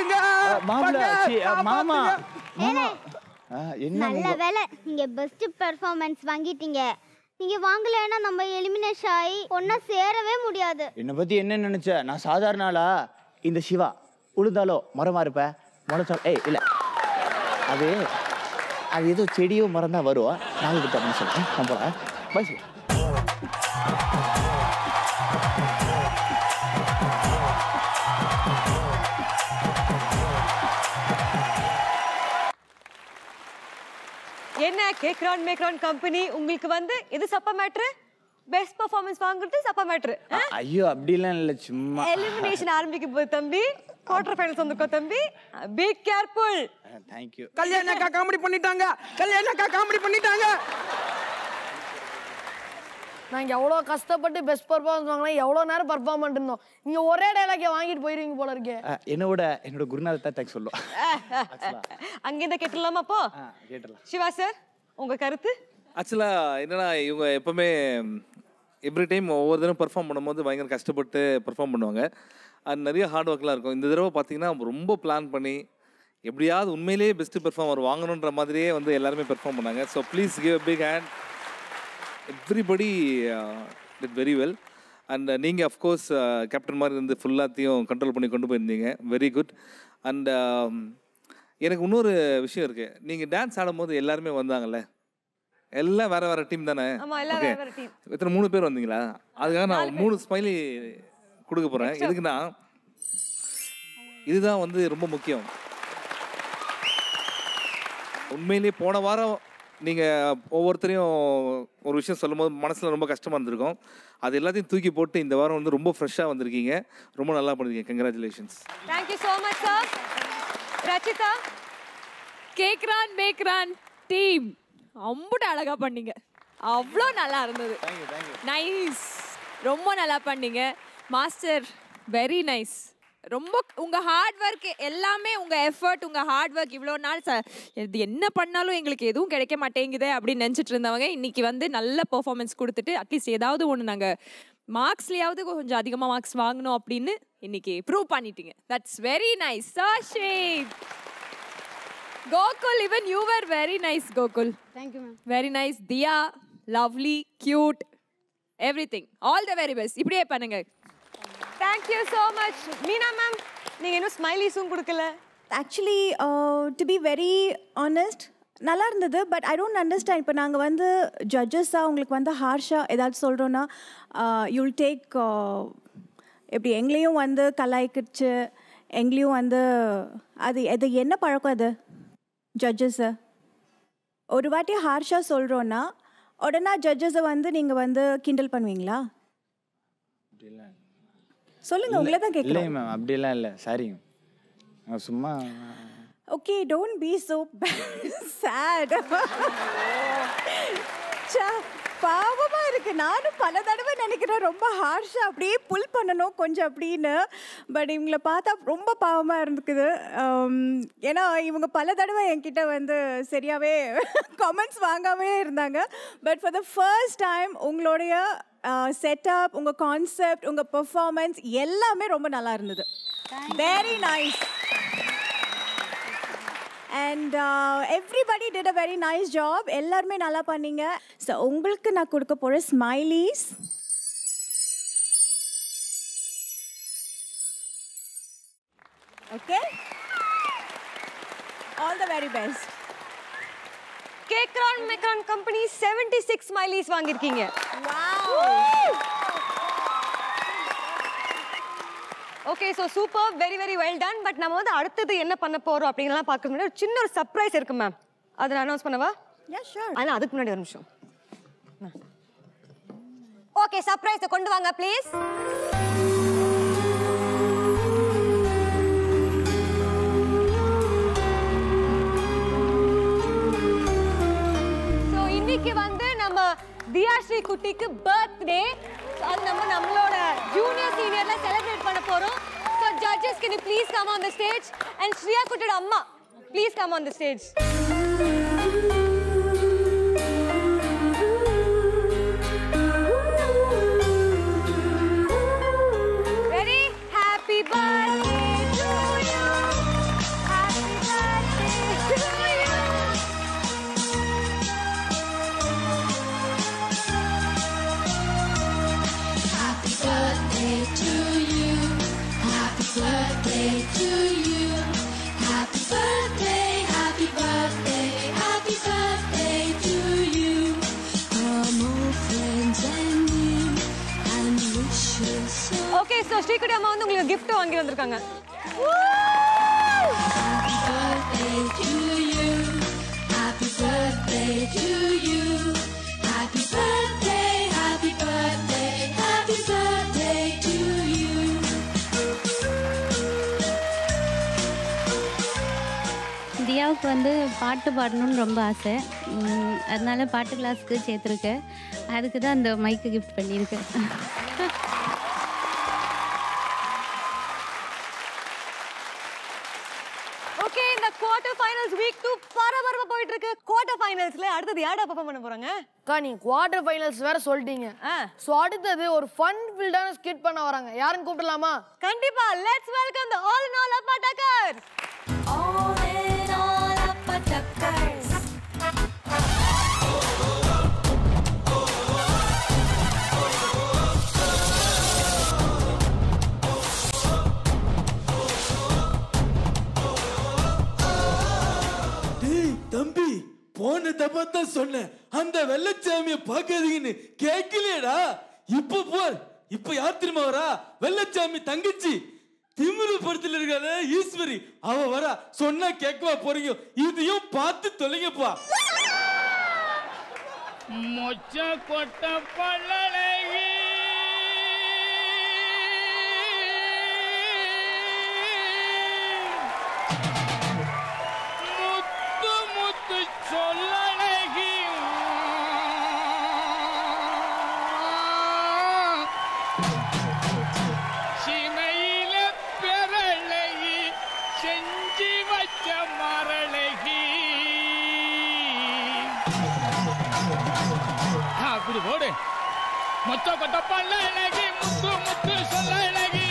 காப்பாத்துங்க மாப்பிள பங்க, சி, அ, மாமா காப்பாத்துங்க. மாமா ஆ, என்ன நல்ல உங்க- வேலை நீங்க பெஸ்ட் பெர்ஃபார்மன்ஸ் வாங்கிட்டீங்க நீங்க வாங்கலைன்னா நம்ம எலிமினேஷன் ஆகி ஒன்னா சேரவே முடியாது என்னை பத்தி என்ன நினைச்ச நான் சாதாரண ஆளா இந்த சிவா உளுந்தாலோ மரமா இருப்ப முளைச்சாலும் ஏய் இல்ல அது அது ஏதோ செடியோ மரம் தான் வரும் நாளைக்கு கிட்ட அப்படின்னு சொல்றேன் நான் போறேன் பை சிவா. என்ன கேக்ரான் மேக்ரான் கம்பெனி உங்களுக்கு வந்து இது சப்ப மேட்ரு பெஸ்ட் பெர்ஃபார்மன்ஸ் வாங்குறது சப்ப மேட்ரு ஐயோ அப்படிலாம் இல்ல சும்மா எலிமினேஷன் ஆரம்பிக்க போகுது தம்பி குவார்டர் ஃபைனல்ஸ் வந்துக்கோ தம்பி பி கேர்ஃபுல் தேங்க்யூ கல்யாண அக்கா காமெடி பண்ணிட்டாங்க கல்யாண அக்கா காமெடி பண்ணிட்டாங்க நாங்க எவ்வளோ கஷ்டப்பட்டு பெஸ்ட் பர்ஃபார்மன்ஸ் வாங்கினா எவ்வளோ நேரம் பர்ஃபார்ம் பண்ணிட்டு இருந்தோம் நீங்க ஒரே டைலாக்கே வாங்கிட்டு போயிருவீங்க போல இருக்கே என்னோட என்னோட குருநாதர் தான் தேங்க்ஸ் சொல்லும் அங்கிருந்த கேட்டுலாமா அப்போ கேட்டலாம் சிவா சார் உங்க கருத்து ஆக்சுவலாக என்னன்னா இவங்க எப்பவுமே எவ்ரி டைம் ஒவ்வொரு தடவை பெர்ஃபார்ம் பண்ணும்போது பயங்கர கஷ்டப்பட்டு பெர்ஃபார்ம் பண்ணுவாங்க அது நிறைய ஹார்ட் ஒர்க்லாம் இருக்கும் இந்த தடவை பார்த்தீங்கன்னா ரொம்ப பிளான் பண்ணி எப்படியாவது உண்மையிலேயே பெஸ்ட்டு பெர்ஃபார்மர் வாங்கணுன்ற மாதிரியே வந்து எல்லாருமே பெர்ஃபார்ம் பண்ணாங்க so please give a big hand everybody did very well and நீங்கள் அஃப்கோர்ஸ் கேப்டன் மாதிரி இருந்து ஃபுல்லாத்தையும் கண்ட்ரோல் பண்ணி கொண்டு போயிருந்தீங்க வெரி குட் அண்ட் எனக்கு இன்னொரு விஷயம் இருக்குது நீங்கள் டான்ஸ் ஆடும்போது எல்லாருமே வந்தாங்கல்ல எல்லாம் வேற வேற டீம் தானே ஆமா எல்லாம் Okay. வேற வேற டீம் எத்தனை மூணு பேர் வந்தீங்களா அதுக்காக நான் மூணு ஸ்மைலி கொடுக்க போகிறேன் எதுக்குன்னா இதுதான் வந்து ரொம்ப முக்கியம் உண்மையிலேயே போன வாரம் நீங்கள் ஒவ்வொருத்தரையும் ஒரு விஷயம் சொல்லும்போது மனசில் ரொம்ப கஷ்டமாக இருந்திருக்கும் அது எல்லாத்தையும் தூக்கி போட்டு இந்த வாரம் வந்து ரொம்ப ஃப்ரெஷ்ஷாக வந்திருக்கீங்க ரொம்ப நல்லா பண்ணிருக்கீங்க congratulations thank you so much sir Rachitha Kekran Mekran team அம்புட்டு அழகா பண்ணீங்க அவ்வளோ நல்லா இருந்தது நைஸ் ரொம்ப நல்லா பண்ணீங்க மாஸ்டர் வெரி நைஸ் ரொம்ப உங்க ஹார்ட் ஒர்க் எல்லாமே உங்க எஃபர்ட் உங்க ஹார்ட் ஒர்க் இவ்வளோ நாள் ச- இது என்ன பண்ணாலும் எங்களுக்கு எதுவும் கிடைக்க மாட்டேங்குதே அப்படின்னு நினச்சிட்டு இருந்தவங்க இன்னைக்கு வந்து நல்ல பெர்ஃபார்மன்ஸ் கொடுத்துட்டு அட்லீஸ்ட் ஏதாவது ஒன்று நாங்கள் மார்க்ஸ்லயாவது கொஞ்சம் அதிகமாக மார்க்ஸ் வாங்கணும் அப்படின்னு இன்னைக்கு ப்ரூவ் பண்ணிட்டீங்க தட்ஸ் வெரி நைஸ் சாஷேப் Gokul even you were very nice Gokul thank you ma'am very nice Diya lovely cute everything all the very best இப்படியே பண்ணுங்க thank you so much Meena ma'am நீங்க இன்னும் ஸ்மைலிஸும் கொடுக்கல actually to be very honest நல்லா இருந்தது பட் ஐ டோன்ட் அண்டர்ஸ்டாண்ட் இப்போ நாங்கள் வந்து ஜட்ஜஸாக உங்களுக்கு வந்து ஹார்ஷாக ஏதாவது சொல்கிறோன்னா யூல் டேக் எப்படி எங்களையும் வந்து கலாய்க்கிச்சு எங்களையும் வந்து அது அது என்ன பழக்கம் அது ஜட்ஜஸு ஒரு வாட்டி ஹார்ஷாக சொல்கிறோன்னா உடனே ஜட்ஜஸை வந்து நீங்கள் வந்து கிண்டல் பண்ணுவீங்களா சொல்லுங்க உங்களை தான் கேட்குறேன் இல்லைங்க மேம் அப்படிலாம் இல்லை சாரிங்க நான் சும்மா okay don't be so sad பாவமா இருக்கு நானும் பல தடவை நினைக்கிறேன் ரொம்ப ஹார்ஷா அப்படியே புல் பண்ணணும் கொஞ்சம் அப்படின்னு பட் இவங்கள பார்த்தா ரொம்ப பாவமா இருந்துக்குது Um, ஏன்னா இவங்க பல தடவை என்கிட்ட வந்து சரியாவே கமெண்ட்ஸ் வாங்காமே இருந்தாங்க but for the first time உங்களுடைய செட்டப் உங்கள் கான்செப்ட் உங்கள் பெர்ஃபார்மன்ஸ் எல்லாமே ரொம்ப நல்லா இருந்தது very nice and everybody did a very nice job எல்லாருமே நல்லா பண்ணீங்க ஸோ உங்களுக்கு நான் கொடுக்க போகிற smileys okay all the very best Kekran Mekran company 76 six smileys வாங்கியிருக்கீங்க okay so super very very well done but நம்ம வந்து அடுத்தது என்ன பண்ண போறோம் அப்படிங்கலாம் பார்க்கறது முன்னாடி ஒரு சின்ன ஒரு சர்ப்ரைஸ் இருக்கு மேம் அதை நான் அனௌன்ஸ் பண்ணவா ஆனால் அதுக்கு முன்னாடி ஒரு நிமிஷம் ஓகே சர்ப்ரைஸை கொண்டு வாங்க ப்ளீஸ் ஸோ இன்னைக்கு வந்து நம்ம தியாஸ்ரீ குட்டிக்கு பர்த்டே அது நம்ம நம்மளோட ஜூனியர் சீனியர்ல செலிப்ரேட் பண்ண போறோம் so judges can please come on the stage and Shriya குட்டியோட அம்மா please come on the stage very happy birthday to you குட்டி அம்மா வந்து உங்களுக்கு gift வாங்கி வந்திருக்காங்க Happy birthday to you. Happy birthday, happy birthday, happy birthday to you. தியாவுக்கு வந்து பாட்டு பாடணும்னு ரொம்ப ஆசை உம், அதனால பாட்டு கிளாஸ்க்கு சேர்த்துருக்கேன் அதுக்கு தான் அந்த மைக்கு கிஃப்ட் பண்ணியிருக்கேன் ஓகே இந்த குவார்டர் ஃபைனல்ஸ் வீக் 2 பரபரப்பா போயிட்டு இருக்கு குவார்டர் ஃபைனல்ஸ்ல அடுத்தது யாரா பெர்ஃபார்ம் பண்ண போறாங்க அக்கா நீ குவார்டர் ஃபைனல்ஸ் வேற சொல்லிட்டீங்க ஸோ அடுத்தது ஒரு ஃபன் ஃபில்டான ஸ்கிட் பண்ண வராங்க யாருன்னு கூப்பிடலாமா கண்டிப்பா let's welcome the all in all அப்பா டக்கர் All in all, upper duckers. டேய் தம்பி போன தப்பா தான் சொன்னேன் அந்த வெள்ளச்சாமிய பாக்காதீங்கன்னு கேட்கலையடா இப்ப போர் இப்ப யார் திரும்ப வரா வெள்ளச்சாமி தங்கச்சி திமிரு படத்துல இருக்காத ஈஸ்வரி அவ வரா சொன்னா கேட்கவா போறீங்க இதையும் பார்த்து தொலைங்கப்பா மொச்ச கொட்ட பல்லழகி முத்து முத்து சொல்லழகி சிமையில பெறழகி செஞ்சு வச்ச மரழகி அப்படி போடு மொத்த கொத்த பல்ல அழகி முத்து முத்து சொல்ல அழகி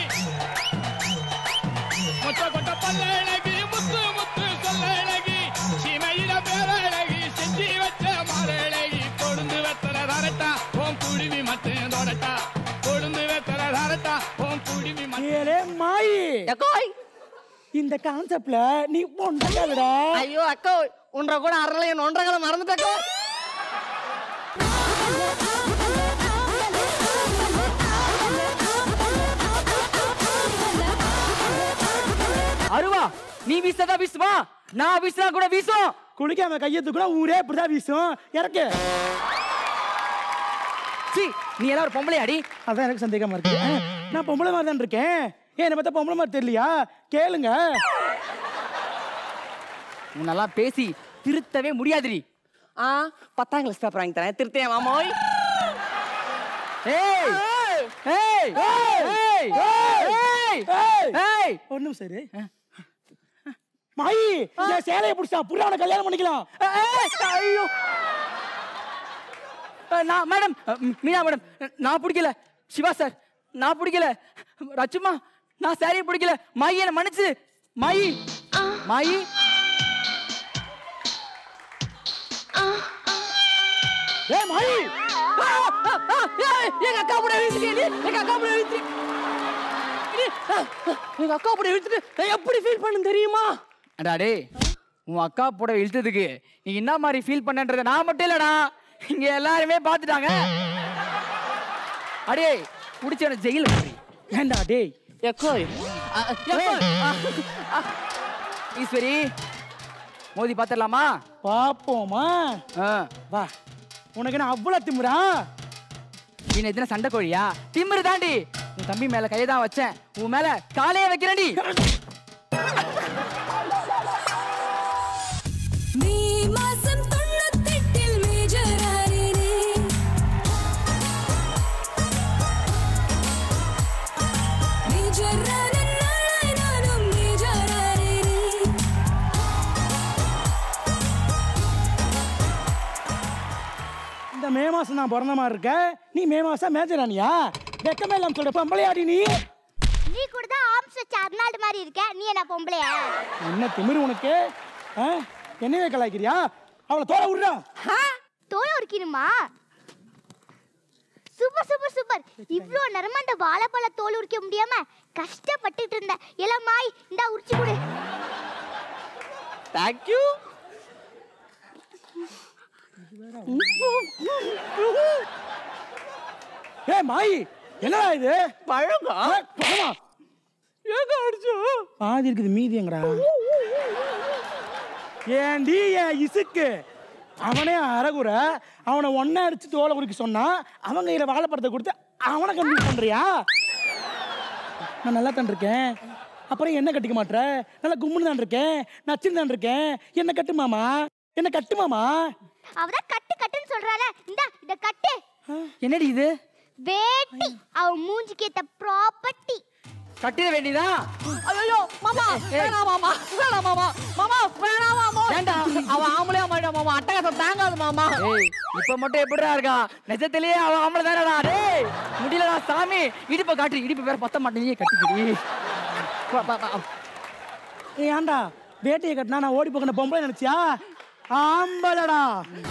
மொத்த கொத்த பல்ல அழகி முத்து முத்து சொல்ல அழகி சீமையில பேர அழகி செஞ்சு வச்ச மர அழகி கொழுந்து வெத்தர தரட்டா உன் குடிமி மட்டும் தொடட்டா கொழுந்து வெத்தர தரட்டா உன் குடிமி ஏலே மாயி இந்த கான்செப்ட்ல நீ ஒன்றகாதடா ஐயோ அக்கா ஒன்றரை கூட அரளையன் ஒன்றரை காலம் மறந்துட்டக்கா அருவா நீ வீசாதா வீசுமா நான் வீசினா கூட வீசும் குளிக்காம கையை தூக்குனா ஊரே இப்படிதான் வீசும் இறக்கு சி நீ எல்லாம் ஒரு பொம்பளை அடி அதான் எனக்கு சந்தேகமா இருக்கு அஹ், நான் பொம்பளை மாதிரி தான் இருக்கேன் ஏன் என்ன பார்த்தா பொம்பளை மாதிரி தெரியலையா கேளுங்க உன்னெல்லாம் பேசி திருத்தவே முடியாதுடி ஆ பத்தாம் கிளாஸ் பேப்பர் வாங்கி தரேன் திருத்தேன் மாமோய் ஏய் ஏய் ஏய் ஏய் ஏய் ஒரு நிமிஷம் இரு மாயி என் சேலையை பிடிச்சா புறாவனை கல்யாணம் பண்ணிக்கலாம் ஐயோ நான் மேடம் மீனா மேடம் நான் பிடிக்கல சிவா சார் நான் பிடிக்கல ரச்சுமா நான் சேலையை பிடிக்கல மாயி என்ன மன்னிச்சு மாயி மாயி ஏய் மாயி ஆ, ஆ, ஆ, ஏய், எங்க அக்கா கூட இழுத்துட்டு எங்க அக்கா கூட இழுத்துட்டு எங்க அக்கா கூட இழுத்துட்டு நான் எப்படி ஃபீல் பண்ணு தெரியுமா அடா டேய் உன் அக்கா புடவை இழுத்ததுக்கு நீ என்ன மாதிரி ஃபீல் பண்ணன்றத நான் மட்டும் இல்லடா இங்க எல்லாருமே பார்த்துட்டாங்க அடே புடிச்சவன ஜெயில போய் ஏண்டா டேய் எக்கோய் ஈஸ்வரி மோதி பாத்திரலாமா பாப்போமா வா உனக்கு நான் அவ்வளவு திமுறா நீ எத்தனை சண்டை கோழியா திமிரு தாண்டி உன் தம்பி மேல கையை தான் வச்சேன் உன் மேல காலையே வைக்கிறேன்டி மே மாசம் தொண்ணூத்தெட்டில் மேஜரானேனே. மேஜரான நாளாய் நானும் மேஜரானேனே. இந்த மே மாசம் நான் பிறந்த மாதிரி இருக்க நீ மே மாசம் மேஜரானியா வெக்கமே இல்லாம சொல்ற பொம்பளையாடி நீ நீ கூட தான் ஆம்ஸ் வச்ச அர்னால்டு மாதிரி இருக்க நீ என்ன பொம்பளையா என்ன திமிரு உனக்கு ஆ? என்னையே கலாய்க்கிறியா அவளை தோற விடுறா தோலை உரிக்கணுமா சூப்பர் சூப்பர் சூப்பர் இவ்ளோ நேரமா இந்த வாழைப்பழ தோல் உரிக்க முடியாம கஷ்டப்பட்டுட்டு இருந்தேன் எல்லாம் மாய் இந்தா உரிச்சு கொடு தேங்க்யூ ஏ மாயி என்னடா இது பழங்க பழமா ஏங்க அடிச்சோ பாதி இருக்குது மீதி எங்கடா ஏண்டி என் இசுக்கு அவனே அறகுற அவனை ஒன்னா அடிச்சு தோலை குடிக்க சொன்னா அவங்க கையில வாழைப்பழத்தை கொடுத்து அவனை கன்வின்ஸ் பண்றியா நான் நல்லா தான் இருக்கேன் அப்புறம் என்ன கட்டிக்க மாட்ற நல்லா கும்முன்னு தான் இருக்கேன் நச்சுன்னு தான் இருக்கேன் என்ன கட்டுமாமா என்ன கட்டுமாமா அவதான் கட்டு கட்டுன்னு சொல்றால இந்தா இத கட்டு என்னடி இது வேட்டி அவ மூஞ்சிக்கு ஏத்த ப்ராப்பர்ட்டி கட்டிட வேண்டியதா ஐயோ மாமா வேணாம் மாமா வேணாம் மாமா மாமா வேணாம் மாமா வேண்டாம் அவ ஆம்பளையா மாட்டா மாமா அட்டகாசம் தாங்காது மாமா ஏய் இப்ப மட்டும் எப்படிடா இருக்கா நிஜத்திலேயே அவன் ஆம்பளை தானடா டேய் முடியலடா சாமி இடுப்பை காட்டு இடுப்பு வேற பத்த மாட்டேன் கட்டிக்கிடி வா, வா, வா. ஏய் ஏன்டா வேட்டையை கட்டினா நான் ஓடி போகிற பொம்பளை நினைச்சியா ஆம்பளடா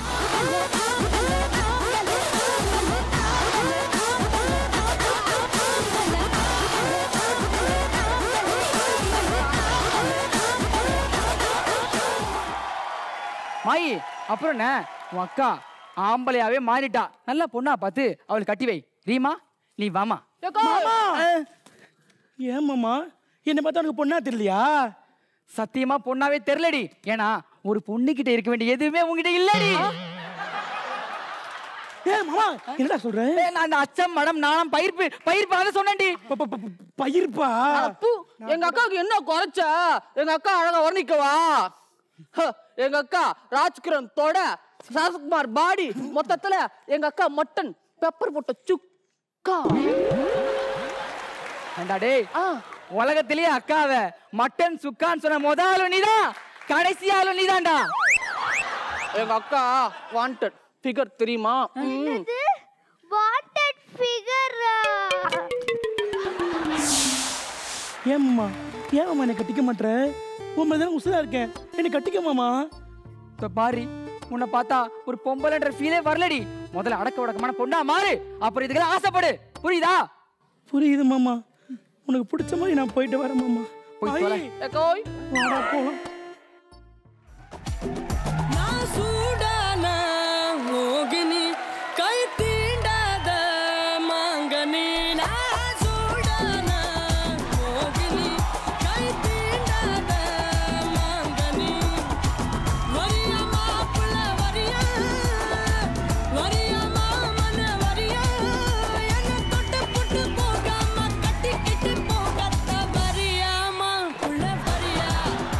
மாயி அப்புறம் என்ன உன் அக்கா ஆம்பளையாவே மாறிட்டா நல்ல பொண்ணா பார்த்து அவளுக்கு கட்டி வை ரீமா நீ வாமா மாமா ஏன் மாமா என்னை பார்த்தா உனக்கு பொண்ணா தெரியலையா சத்தியமா பொண்ணாவே தெரியலடி ஏன்னா ஒரு பொண்ணு கிட்ட இருக்க வேண்டிய எதுவுமே உங்ககிட்ட இல்லடி ஏ மாமா என்னடா சொல்ற நான் அந்த அச்சம் மடம் நாணம் பயிர்ப்பு பயிர்ப்பு அதை சொன்னேன்டி பயிர்ப்பா அப்பு எங்க அக்காவுக்கு என்ன குறைச்ச எங்க அக்கா அழகா வர்ணிக்கவா ஹ, எங்க அக்கா ராஜ்கிரண் தொட சரத்குமார் பாடி மொத்தத்துல எங்க அக்கா மட்டன் பெப்பர் போட்ட சுக்கா ஏண்டா டேய் உலகத்திலேயே அக்காவ மட்டன் சுக்கான்னு சொன்ன முத ஆளு நீதான் கடைசி ஆளு நீதான்டா எங்க அக்கா வாண்டட் ஃபிகர் தெரியுமா ம். வாட்டட் ஃபிகர் ஏன் மாமா ஏன் மாமா என்னை கட்டிக்க மாட்ற உன் மேல உசுரா இருக்கேன் என்னை கட்டிக்க மாமா இப்ப பாரு உன்னை பார்த்தா ஒரு பொம்பளைன்ற ஃபீலே வரலடி முதல்ல அடக்க உடக்கமான பொண்ணா மாறு அப்புறம் இதுக்கெல்லாம் ஆசைப்படு புரியுதா புரியுது மாமா உனக்கு பிடிச்ச மாதிரி நான் போயிட்டு வரேன் மாமா போய் தொலை. ஐ, எக்கோய் வாடா போலாம் நான் சூடான மோகினி கை தீண்டாத மாங்கனி நான் சூடான மோகினி கை தீண்டாத மாங்கனி வரியா மாப்பிள்ள வரியா வரியா மாமன வரியா என்ன தொட்டு புட்டு போகாம கட்டிக்கிட்டு போகத்த வரியா மாப்பிள்ள வரியா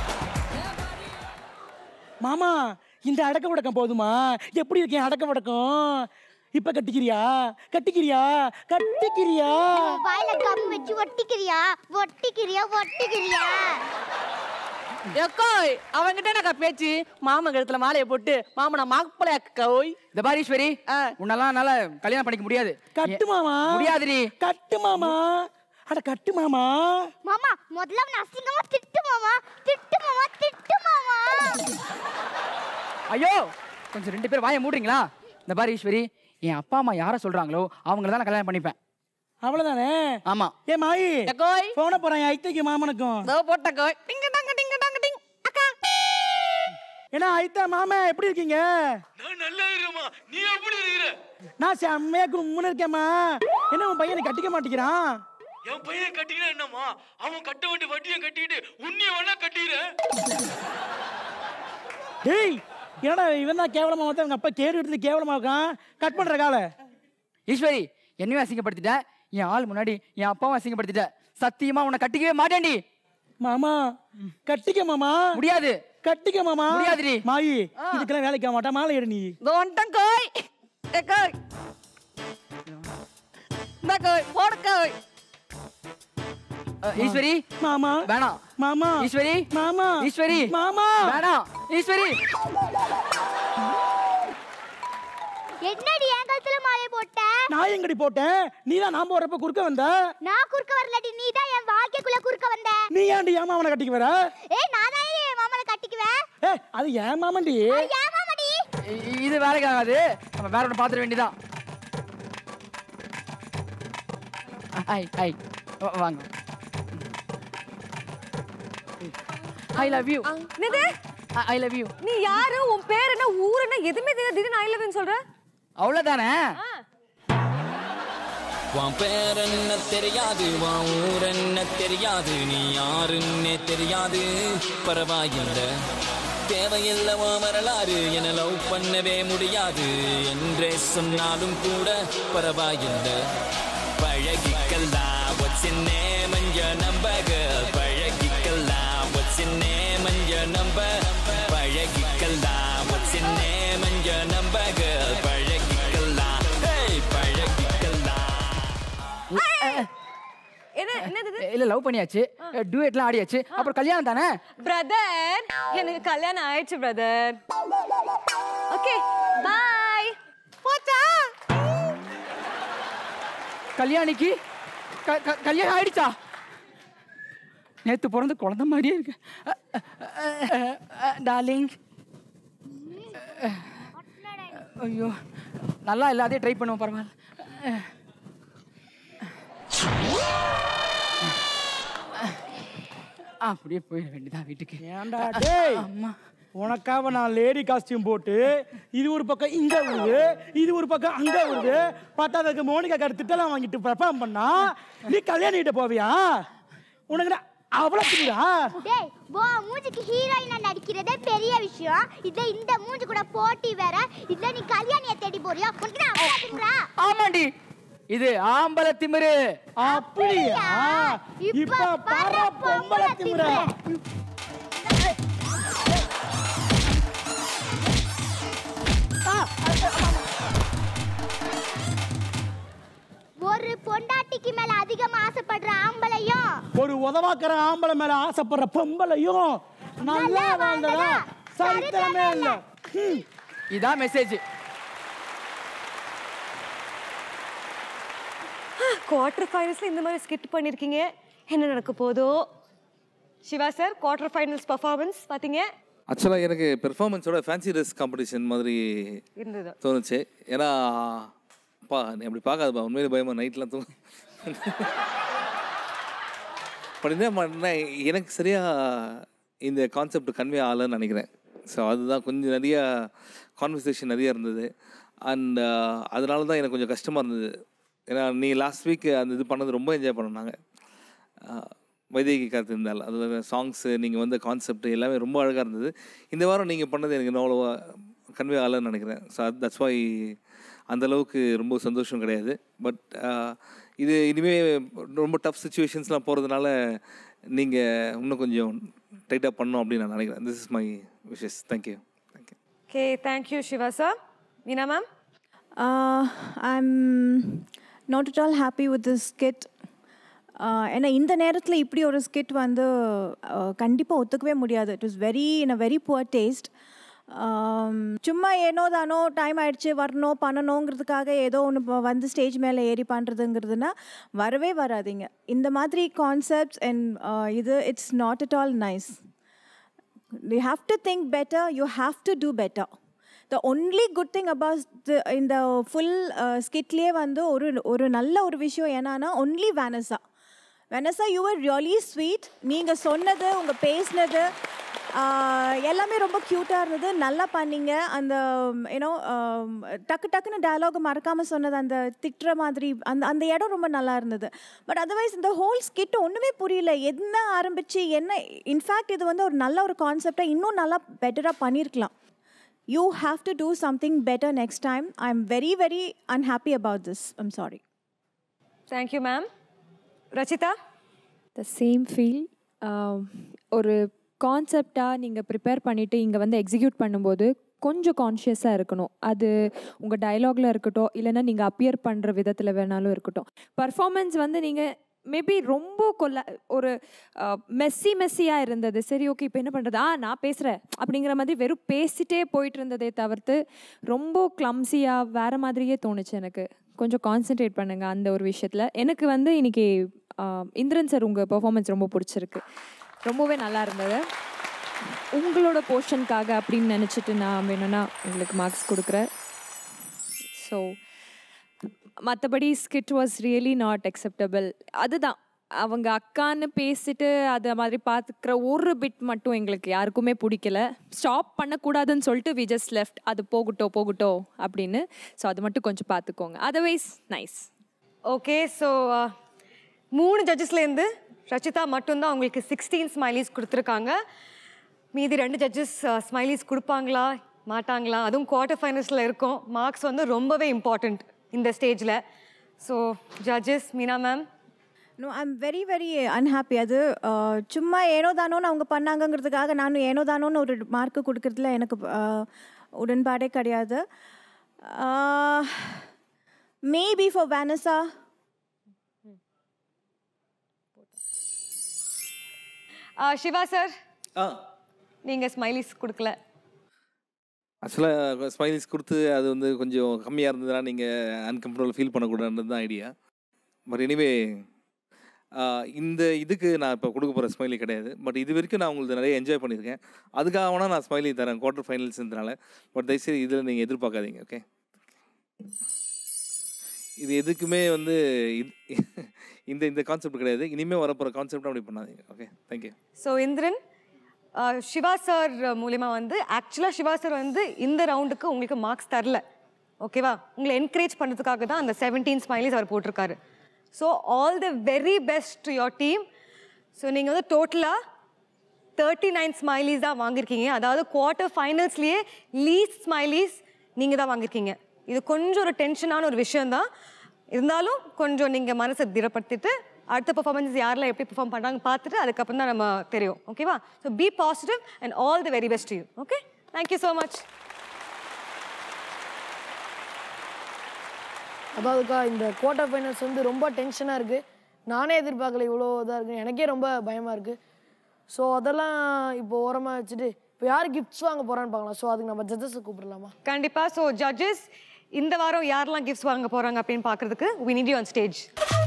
மாமா இந்த அடக்க வடக்கம் போதுமா எப்படி இருக்கேன் அடக்க வடக்கம் இப்ப கட்டிக்கிறியா கட்டிக்கிறியா கட்டிக்கிறியா வாயில கம் வச்சு ஒட்டிக்கிறியா ஒட்டிக்கிறியா ஒட்டிக்கிறியா எக்கோய் அவங்கிட்ட என்னக்கா பேச்சு மாமன் கழுத்துல மாலையை போட்டு மாமனா மாப்பிள்ளை அக்கோய் இந்த பாரு ஈஸ்வரி உன்னெல்லாம் என்னால கல்யாணம் பண்ணிக்க முடியாது கட்டு மாமா முடியாதுடி கட்டு மாமா அட கட்டு மாமா மாமா முதல்ல அவனை அசிங்கமா திட்டு மாமா திட்டு மாமா திட்டு மாமா ஐயோ கொஞ்சம் ரெண்டு பேர் வாயை மூடுறீங்களா இந்த பாரு ஈஸ்வரி என் அப்பா அம்மா யாரை சொல்றாங்களோ அவங்கள தான் நான் கல்யாணம் பண்ணிப்பேன் அவ்வளவுதானே ஆமா ஏ மாயி எக்கோய் போன போறேன் என் ஐத்தைக்கு மாமனுக்கும் இதோ போட்டக்கோய் டிங்க டங்க டிங்க டங்க டிங் அக்கா ஏன்னா ஐத்தா மாமா எப்படி இருக்கீங்க நான் நல்லா இருக்கிறேம்மா நீ எப்படி இருக்கிற நான் செம்மையா கும்முன்னு இருக்கேம்மா என்ன உன் பையனை கட்டிக்க மாட்டேங்கிறான் என் பையன் கட்டிக்கிறேன் என்னம்மா அவன் கட்ட வேண்டிய வட்டியை கட்டிக்கிட்டு உன்னைய வேணா கட்டிக்கிறேன் டேய் என்னடா இவன் தான் கேவலமா வந்து அவங்க அப்பா கேடு எடுத்து கேவலமா இருக்கான் கட் பண்ற காலை ஈஸ்வரி என்னையும் அசிங்கப்படுத்திட்ட என் ஆள் முன்னாடி என் அப்பாவும் அசிங்கப்படுத்திட்ட சத்தியமா உன்னை கட்டிக்கவே மாட்டேன்டி மாமா கட்டிக்க மாமா முடியாது கட்டிக்க மாமா முடியாதுடி. மாயி இதுக்கெல்லாம் வேலைக்கு ஆக மாட்டா மாலை எடு நீ இதோ வந்துட்டேன் கோய் எக்கோய் இந்த கோய் போடக்கோய் அஹ், ஈஸ்வரி மாமா வேணாம் மாமா ஈஸ்வரி மாமா ஈஸ்வரி மாமா வேணாம் ஈஸ்வரி என்னடி என் கழுத்துல மாலை போட்ட நான் எங்கடி போட்டேன் நீ தான் நான் போறப்ப குறுக்க வந்த நான் குறுக்க வரலடி நீ தான் என் வாழ்க்கைக்குள்ள குறுக்க வந்த நீ ஏன்டி ஏன் மாமனை கட்டிக்க வர ஏய் நான் தான் என் மாமனை கட்டிக்குவேன் ஏ அது ஏன் மாமன்டி அது ஏன் மாமடி இ- இது வேலைக்கு ஆகாது நம்ம வேற ஒன்று பார்த்துட வேண்டியதான் ஐ ஐ வா- வாங்க ஐ லவ் யூ என்னது ஐ லவ் யூ நீ யாரு உன் பேர் என்ன ஊர் என்ன எதுவுமே தெரியாது திடீர்னு ஐ லவ்னு சொல்ற அவ்வளோதானே உன் பேர் என்ன தெரியாது உன் ஊர் என்ன தெரியாது நீ யாருன்னே தெரியாது பரவாயில்லை தேவையில்லை உன் வரலாறு என லவ் பண்ணவே முடியாது என்றே சொன்னாலும் கூட பரவாயில்லை பழகிக்கலாம் what's your name and your number girl பழகிக்கலாம் what's your name and your number பழகிக்கலாம் what's your name and your number girl பழகிக்கலாம் hey பழகிக்கலாம் என்ன என்னது இல்ல லவ் பண்ணியாச்சு டூயட்லாம் ஆடியாச்சு அப்புறம் கல்யாணம் தானே பிரதர் எனக்கு கல்யாணம் ஆயிடுச்சு பிரதர் ஓகே பாய் போச்சா கல்யாணிக்கு க- க- கல்யாணம் ஆயிடுச்சா நேத்து பிறந்த குழந்தை மாதிரியே இருக்கு டார்லிங் ஐயோ நல்லா எல்லாத்தையும் ட்ரை பண்ணுவோம் பரவாயில்ல அஹ். அப்படியே போயிட வேண்டியதா வீட்டுக்கு ஏன்டா டேய் உனக்காக நான் லேடி காஸ்டியூம் போட்டு இது ஒரு பக்கம் இங்க விழுது இது ஒரு பக்கம் அங்க விழுது பத்தாவதுக்கு மோனிகா கார் திட்டலாம் வாங்கிட்டு பெர்ஃபார்ம் பண்ணா நீ கல்யாணம் கிட்ட போவியா உனக்கு நான் அவ்வளவு திமிரா? டேய் போ மூஞ்சிக்கு ஹீரோயினா நடிக்கிறதே பெரிய விஷயம் இத இந்த மூஞ்சி கூட போட்டி வேற இதுல நீ கல்யாணிய தேடி போறியா உனக்கு நான் அவ்வளவு திமிரா ஆமாண்டி இது ஆம்பளை திமிரு அப்படியா இப்ப பாரு பொம்பளை திமிரா ஒரு பொண்டாட்டிக்கு மேல அதிகமா ஆசைப்படுற ஆம்பளையும் ஒரு உதவாக்கிற ஆம்பளை மேல ஆசைப்படுற பொம்பளையும் நல்லா வாழ்ந்ததா சரித்திரமே இல்ல ஹம். இதான் மெசேஜ் குவார்டர் ஃபைனல்ஸ்ல இந்த மாதிரி ஸ்கிட் பண்ணிருக்கீங்க என்ன நடக்க போதோ Siva sir quarter finals performance பாத்தீங்க ஆக்சுவலாக எனக்கு பெர்ஃபார்மன்ஸோட ஃபேன்சி ட்ரெஸ் காம்படிஷன் மாதிரி இருந்தது தோணுச்சு ஏன்னா பா நீ அப்படி பார்க்காதப்பா உண்மையிலே பயமா நைட்லாம் தூங்க பட் என்ன பண்ணா எனக்கு சரியா இந்த கான்செப்ட் கன்வே ஆகலைன்னு நினைக்கிறேன் ஸோ அதுதான் கொஞ்சம் நிறைய கான்வர்சேஷன் நிறைய இருந்தது அண்ட் அதனால தான் எனக்கு கொஞ்சம் கஷ்டமாக இருந்தது ஏன்னா நீ லாஸ்ட் வீக் அந்த இது பண்ணது ரொம்ப என்ஜாய் பண்ணாங்க வைதேகி காத்து இருந்தால் அதில் சாங்ஸு நீங்கள் வந்த கான்செப்ட் எல்லாமே ரொம்ப அழகாக இருந்தது இந்த வாரம் நீங்கள் பண்ணது எனக்கு இன்னும் அவ்வளோவா கன்வே ஆகலைன்னு நினைக்கிறேன் ஸோ தட்ஸ் வை அந்த அளவுக்கு ரொம்ப சந்தோஷம் கிடையாது பட் இது இனிமே ரொம்ப டஃப் சுச்சுவேஷன்ஸ்லாம் போகிறதுனால நீங்கள் இன்னும் கொஞ்சம் டைட்டாக பண்ணணும் அப்படின்னு நான் நினைக்கிறேன் this is my wishes thank you okay thank you Siva sir Meena ma'am Uh, I'm not at all happy with this skit. Uh, ஏன்னா இந்த நேரத்தில் இப்படி ஒரு ஸ்கிட் வந்து கண்டிப்பாக ஒத்துக்கவே முடியாது it is very in a very poor taste சும்மா ஏனோ தானோ டைம் ஆயிடுச்சு வரணும் பண்ணணுங்கிறதுக்காக ஏதோ ஒன்று வந்து ஸ்டேஜ் மேலே ஏறி பண்ணுறதுங்கிறதுனா வரவே வராதீங்க இந்த மாதிரி கான்செப்ட்ஸ் அண்ட் இது it's not at all nice you have to think better you have to do better the only good thing about the இந்த ஃபுல் ஸ்கிட்லேயே வந்து ஒரு ஒரு நல்ல ஒரு விஷயம் என்னன்னா only Vanessa Vanessa you are really sweet நீங்கள் சொன்னது உங்கள் பேசினது எல்லாமே ரொம்ப க்யூட்டாக இருந்தது நல்லா பண்ணீங்க அந்த யூனோ டக்கு டக்குன்னு டயலாக் மறக்காமல் சொன்னது அந்த திட்டுற மாதிரி அந்த அந்த இடம் ரொம்ப நல்லா இருந்தது பட் அதர்வைஸ் இந்த ஹோல் ஸ்கிட் ஒன்றுமே புரியல என்ன ஆரம்பிச்சு என்ன இன்ஃபேக்ட் இது வந்து ஒரு நல்ல ஒரு கான்செப்டை இன்னும் நல்லா பெட்டராக பண்ணியிருக்கலாம் you have to do something better next time I am very very unhappy about this I'm sorry thank you ma'am Rachitha the same feel ஒரு கான்செப்டாக நீங்கள் ப்ரிப்பேர் பண்ணிவிட்டு இங்கே வந்து எக்ஸிக்யூட் பண்ணும்போது கொஞ்சம் கான்ஷியஸாக இருக்கணும் அது உங்கள் டயலாகில் இருக்கட்டும் இல்லைன்னா நீங்கள் அப்பியர் பண்ணுற விதத்தில் வேணாலும் இருக்கட்டும் பர்ஃபார்மன்ஸ் வந்து நீங்கள் மேபி ரொம்ப கொல்ல ஒரு மெஸ்ஸி மெஸ்ஸியாக இருந்தது சரி ஓகே இப்போ என்ன பண்ணுறது ஆ நான் பேசுகிறேன் அப்படிங்கிற மாதிரி வெறும் பேசிட்டே போயிட்டு இருந்ததே தவிர்த்து ரொம்ப கிளம்ஸியாக வேறு மாதிரியே தோணுச்சு எனக்கு கொஞ்சம் கான்சென்ட்ரேட் பண்ணுங்க அந்த ஒரு விஷயத்தில் எனக்கு வந்து இன்னைக்கு ஆஹ், இந்திரன் சார் உங்கள் பெர்ஃபார்மன்ஸ் ரொம்ப பிடிச்சிருக்கு ரொம்பவே நல்லா இருந்தது உங்களோட போர்ஷனுக்காக அப்படின்னு நினச்சிட்டு நான் வேணும்னா உங்களுக்கு மார்க்ஸ் கொடுக்குறேன் ஸோ மற்றபடி skit was really not acceptable அதுதான் அவங்க அக்கான்னு பேசிட்டு அதை மாதிரி பார்த்துக்கிற ஒரு பிட் மட்டும் எங்களுக்கு யாருக்குமே பிடிக்கல ஸ்டாப் பண்ணக்கூடாதுன்னு சொல்லிட்டு வி ஜஸ்ட் லெஃப்ட் அது போகட்டும் போகட்டும் அப்படின்னு ஸோ அது மட்டும் கொஞ்சம் பார்த்துக்கோங்க அதர்வைஸ் நைஸ் ஓகே ஸோ மூணு ஜட்ஜஸ்லேருந்து ரச்சிதா மட்டும்தான் உங்களுக்கு சிக்ஸ்டீன் ஸ்மைலிஸ் கொடுத்துருக்காங்க மீதி ரெண்டு ஜட்ஜஸ் ஸ்மைலிஸ் கொடுப்பாங்களா மாட்டாங்களா அதுவும் குவார்ட்டர் ஃபைனல்ஸில் இருக்கும் மார்க்ஸ் வந்து ரொம்பவே இம்பார்ட்டண்ட் இந்த ஸ்டேஜில் so judges Meena ma'am no I'm very very unhappy அது uh, சும்மா ஏனோ தானோன்னு அவங்க பண்ணாங்கங்கிறதுக்காக நானும் ஏனோ தானோன்னு ஒரு மார்க்கு கொடுக்கறதுல எனக்கு uh, உடன்பாடே கிடையாது maybe for Vanessa Siva sir ஆ நீங்கள் ஸ்மைலிஸ் கொடுக்கல ஆக்சுவலாக ஸ்மைலிஸ் கொடுத்து அது வந்து கொஞ்சம் கம்மியாக இருந்ததுன்னா நீங்கள் அன்கம்ஃபர்டபுள் ஃபீல் பண்ணக்கூடாதுன்றது தான் ஐடியா பட் எனிவே இந்த இதுக்கு நான் இப்போ கொடுக்க போகிற ஸ்மைலி கிடையாது பட் இது வரைக்கும் நான் உங்களுக்கு நிறைய என்ஜாய் பண்ணியிருக்கேன் அதுக்காக வேணால் நான் ஸ்மைலி தரேன் குவார்ட்டர் ஃபைனல்ஸ்ன்றனால பட் தயவுசெய்து இதில் நீங்கள் எதிர்பார்க்காதீங்க ஓகே இது எதுக்குமே வந்து இது- இந்த இந்த கான்செப்ட் கிடையாது இனிமேல் வரப்போகிற கான்செப்ட் அப்படி பண்ணாதீங்க ஓகே தேங்க்யூ ஸோ இந்திரன் அஹ், சிவா சார் மூலிமா வந்து ஆக்சுவலாக சிவா சார் வந்து இந்த ரவுண்டுக்கு உங்களுக்கு மார்க்ஸ் தரல ஓகேவா உங்களை என்கரேஜ் பண்ணுறதுக்காக தான் அந்த செவன்டீன் ஸ்மைலிஸ் அவர் போட்டிருக்காரு so all the very best to your team so நீங்கள் வந்து டோட்டலாக தேர்ட்டி நைன் ஸ்மைலிஸ் தான் வாங்கியிருக்கீங்க அதாவது குவார்ட்டர் ஃபைனல்ஸ்லேயே லீஸ்ட் ஸ்மைலிஸ் நீங்கள் தான் வாங்கியிருக்கீங்க இது கொஞ்சம் ஒரு டென்ஷனான ஒரு விஷயம்தான் இருந்தாலும் கொஞ்சம் நீங்கள் மனசை திடப்படுத்திட்டு அடுத்த பர்ஃபார்மன்ஸ் யாரெல்லாம் எப்படி பெர்ஃபார்ம் பண்ணுறாங்க பார்த்துட்டு அதுக்கப்புறம் தான் நம்ம தெரியும் ஓகேவா so be positive and all the very best you okay thank you so much அதாவதுக்கா இந்த குவார்ட்டர் ஃபைனல்ஸ் வந்து ரொம்ப டென்ஷனாக இருக்குது நானே எதிர்பார்க்கல இவ்வளோ இதாக இருக்குது எனக்கே ரொம்ப பயமாக இருக்குது ஸோ அதெல்லாம் இப்போ ஓரமாக வச்சுட்டு இப்போ யார் கிஃப்ட்ஸ் வாங்க போகிறான்னு பார்க்கலாம் ஸோ அதுக்கு நம்ம ஜட்ஜஸை கூப்பிடலாமா கண்டிப்பாக ஸோ ஜட்ஜஸ் இந்த வாரம் யாரெல்லாம் கிஃப்ட்ஸ் வாங்க போகிறாங்க அப்படின்னு பார்க்குறதுக்கு we need you on stage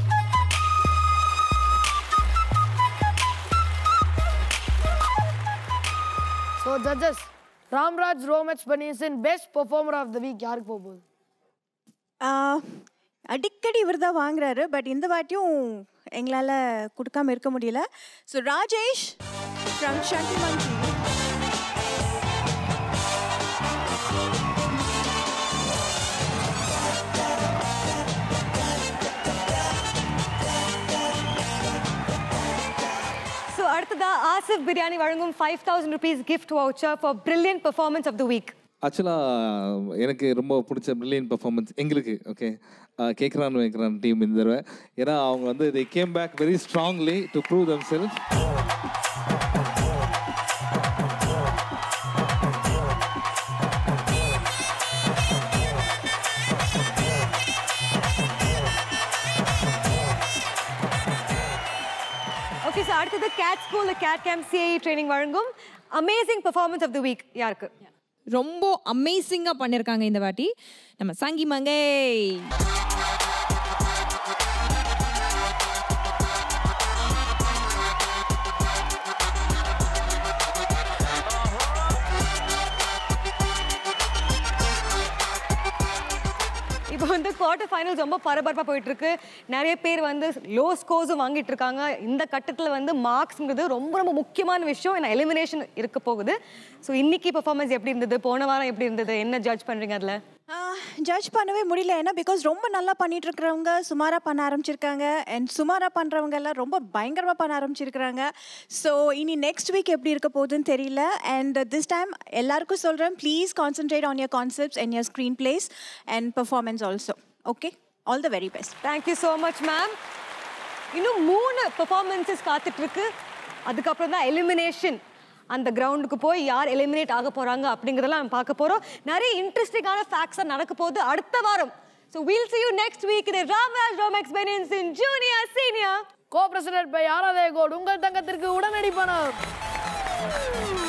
so judges Ramraj ரோமேட்ச் பனீசன் best performer of the week யாருக்கு போக போகுது அடிக்கடி இவர் தான் வாங்குறாரு பட் இந்த வாட்டியும் எங்களால் கொடுக்காம இருக்க முடியல ஸோ ராஜேஷ் ஃப்ரம் சங்கி மஞ்சி ஸோ அடுத்ததா ஆசிஃப் பிரியாணி வழங்கும் five thousand rupees gift voucher for brilliant performance of the week ஆக்சுவலாக எனக்கு ரொம்ப பிடிச்ச பிரில்லியன் பர்ஃபார்மன்ஸ் எங்களுக்கு ஓகே கேட்குறான் வைக்கிறான் டீம் இந்த தடவை ஏன்னா அவங்க வந்து they came back very strongly to prove them self okay so அடுத்தது gate school gate camp CI training வழங்கும் amazing performance of the week யாருக்கு ரொம்ப அமேசிங்காக பண்ணியிருக்காங்க இந்த வாட்டி நம்ம சங்கி மங்கை இப்போ வந்து குவார்ட்டர் ஃபைனல்ஸ் ரொம்ப பரபரப்பாக போயிட்டு இருக்கு நிறைய பேர் வந்து லோ ஸ்கோர்ஸும் வாங்கிட்டு இருக்காங்க இந்த கட்டத்தில் வந்து மார்க்ஸ்ங்கிறது ரொம்ப ரொம்ப முக்கியமான விஷயம் ஏன்னா எலிமினேஷன் இருக்க போகுது ஸோ இன்னைக்கு பெர்ஃபார்மன்ஸ் எப்படி இருந்தது போன வாரம் எப்படி இருந்தது என்ன ஜட்ஜ் பண்ணுறீங்க அதில் ஜட்ஜ் பண்ணவே முடியல ஏன்னா பிகாஸ் ரொம்ப நல்லா பண்ணிட்டு இருக்கிறவங்க சுமாராக பண்ண ஆரம்பிச்சிருக்காங்க அண்ட் சுமாராக பண்ணுறவங்க எல்லாம் ரொம்ப பயங்கரமாக பண்ண ஆரம்பிச்சிருக்கிறாங்க ஸோ இனி நெக்ஸ்ட் வீக் எப்படி இருக்க போகுதுன்னு தெரியல அண்ட் திஸ் டைம் எல்லாருக்கும் சொல்கிறேன் please concentrate on your concepts and your screen place and performance also okay all the very best thank you so much ma'am இன்னும் மூணு பெர்ஃபார்மன்ஸஸ் காத்துட்டு இருக்கு அதுக்கப்புறம் தான் எலிமினேஷன் அந்த கிரவுண்டுக்கு போய் யார் எலிமினேட் ஆக போறாங்க அப்படிங்கிறதெல்லாம் நம்ம பார்க்க போறோம் நிறைய இன்ட்ரெஸ்டிங்கான ஃபேக்ட்ஸ் நடக்க போகுது அடுத்த வாரம் so we'll see you next week in Ramraj ரோமேக்ஸ் banians in junior senior co presented by ஆராதே கோட் உங்கள் தங்கத்திற்கு உடனடி பணம்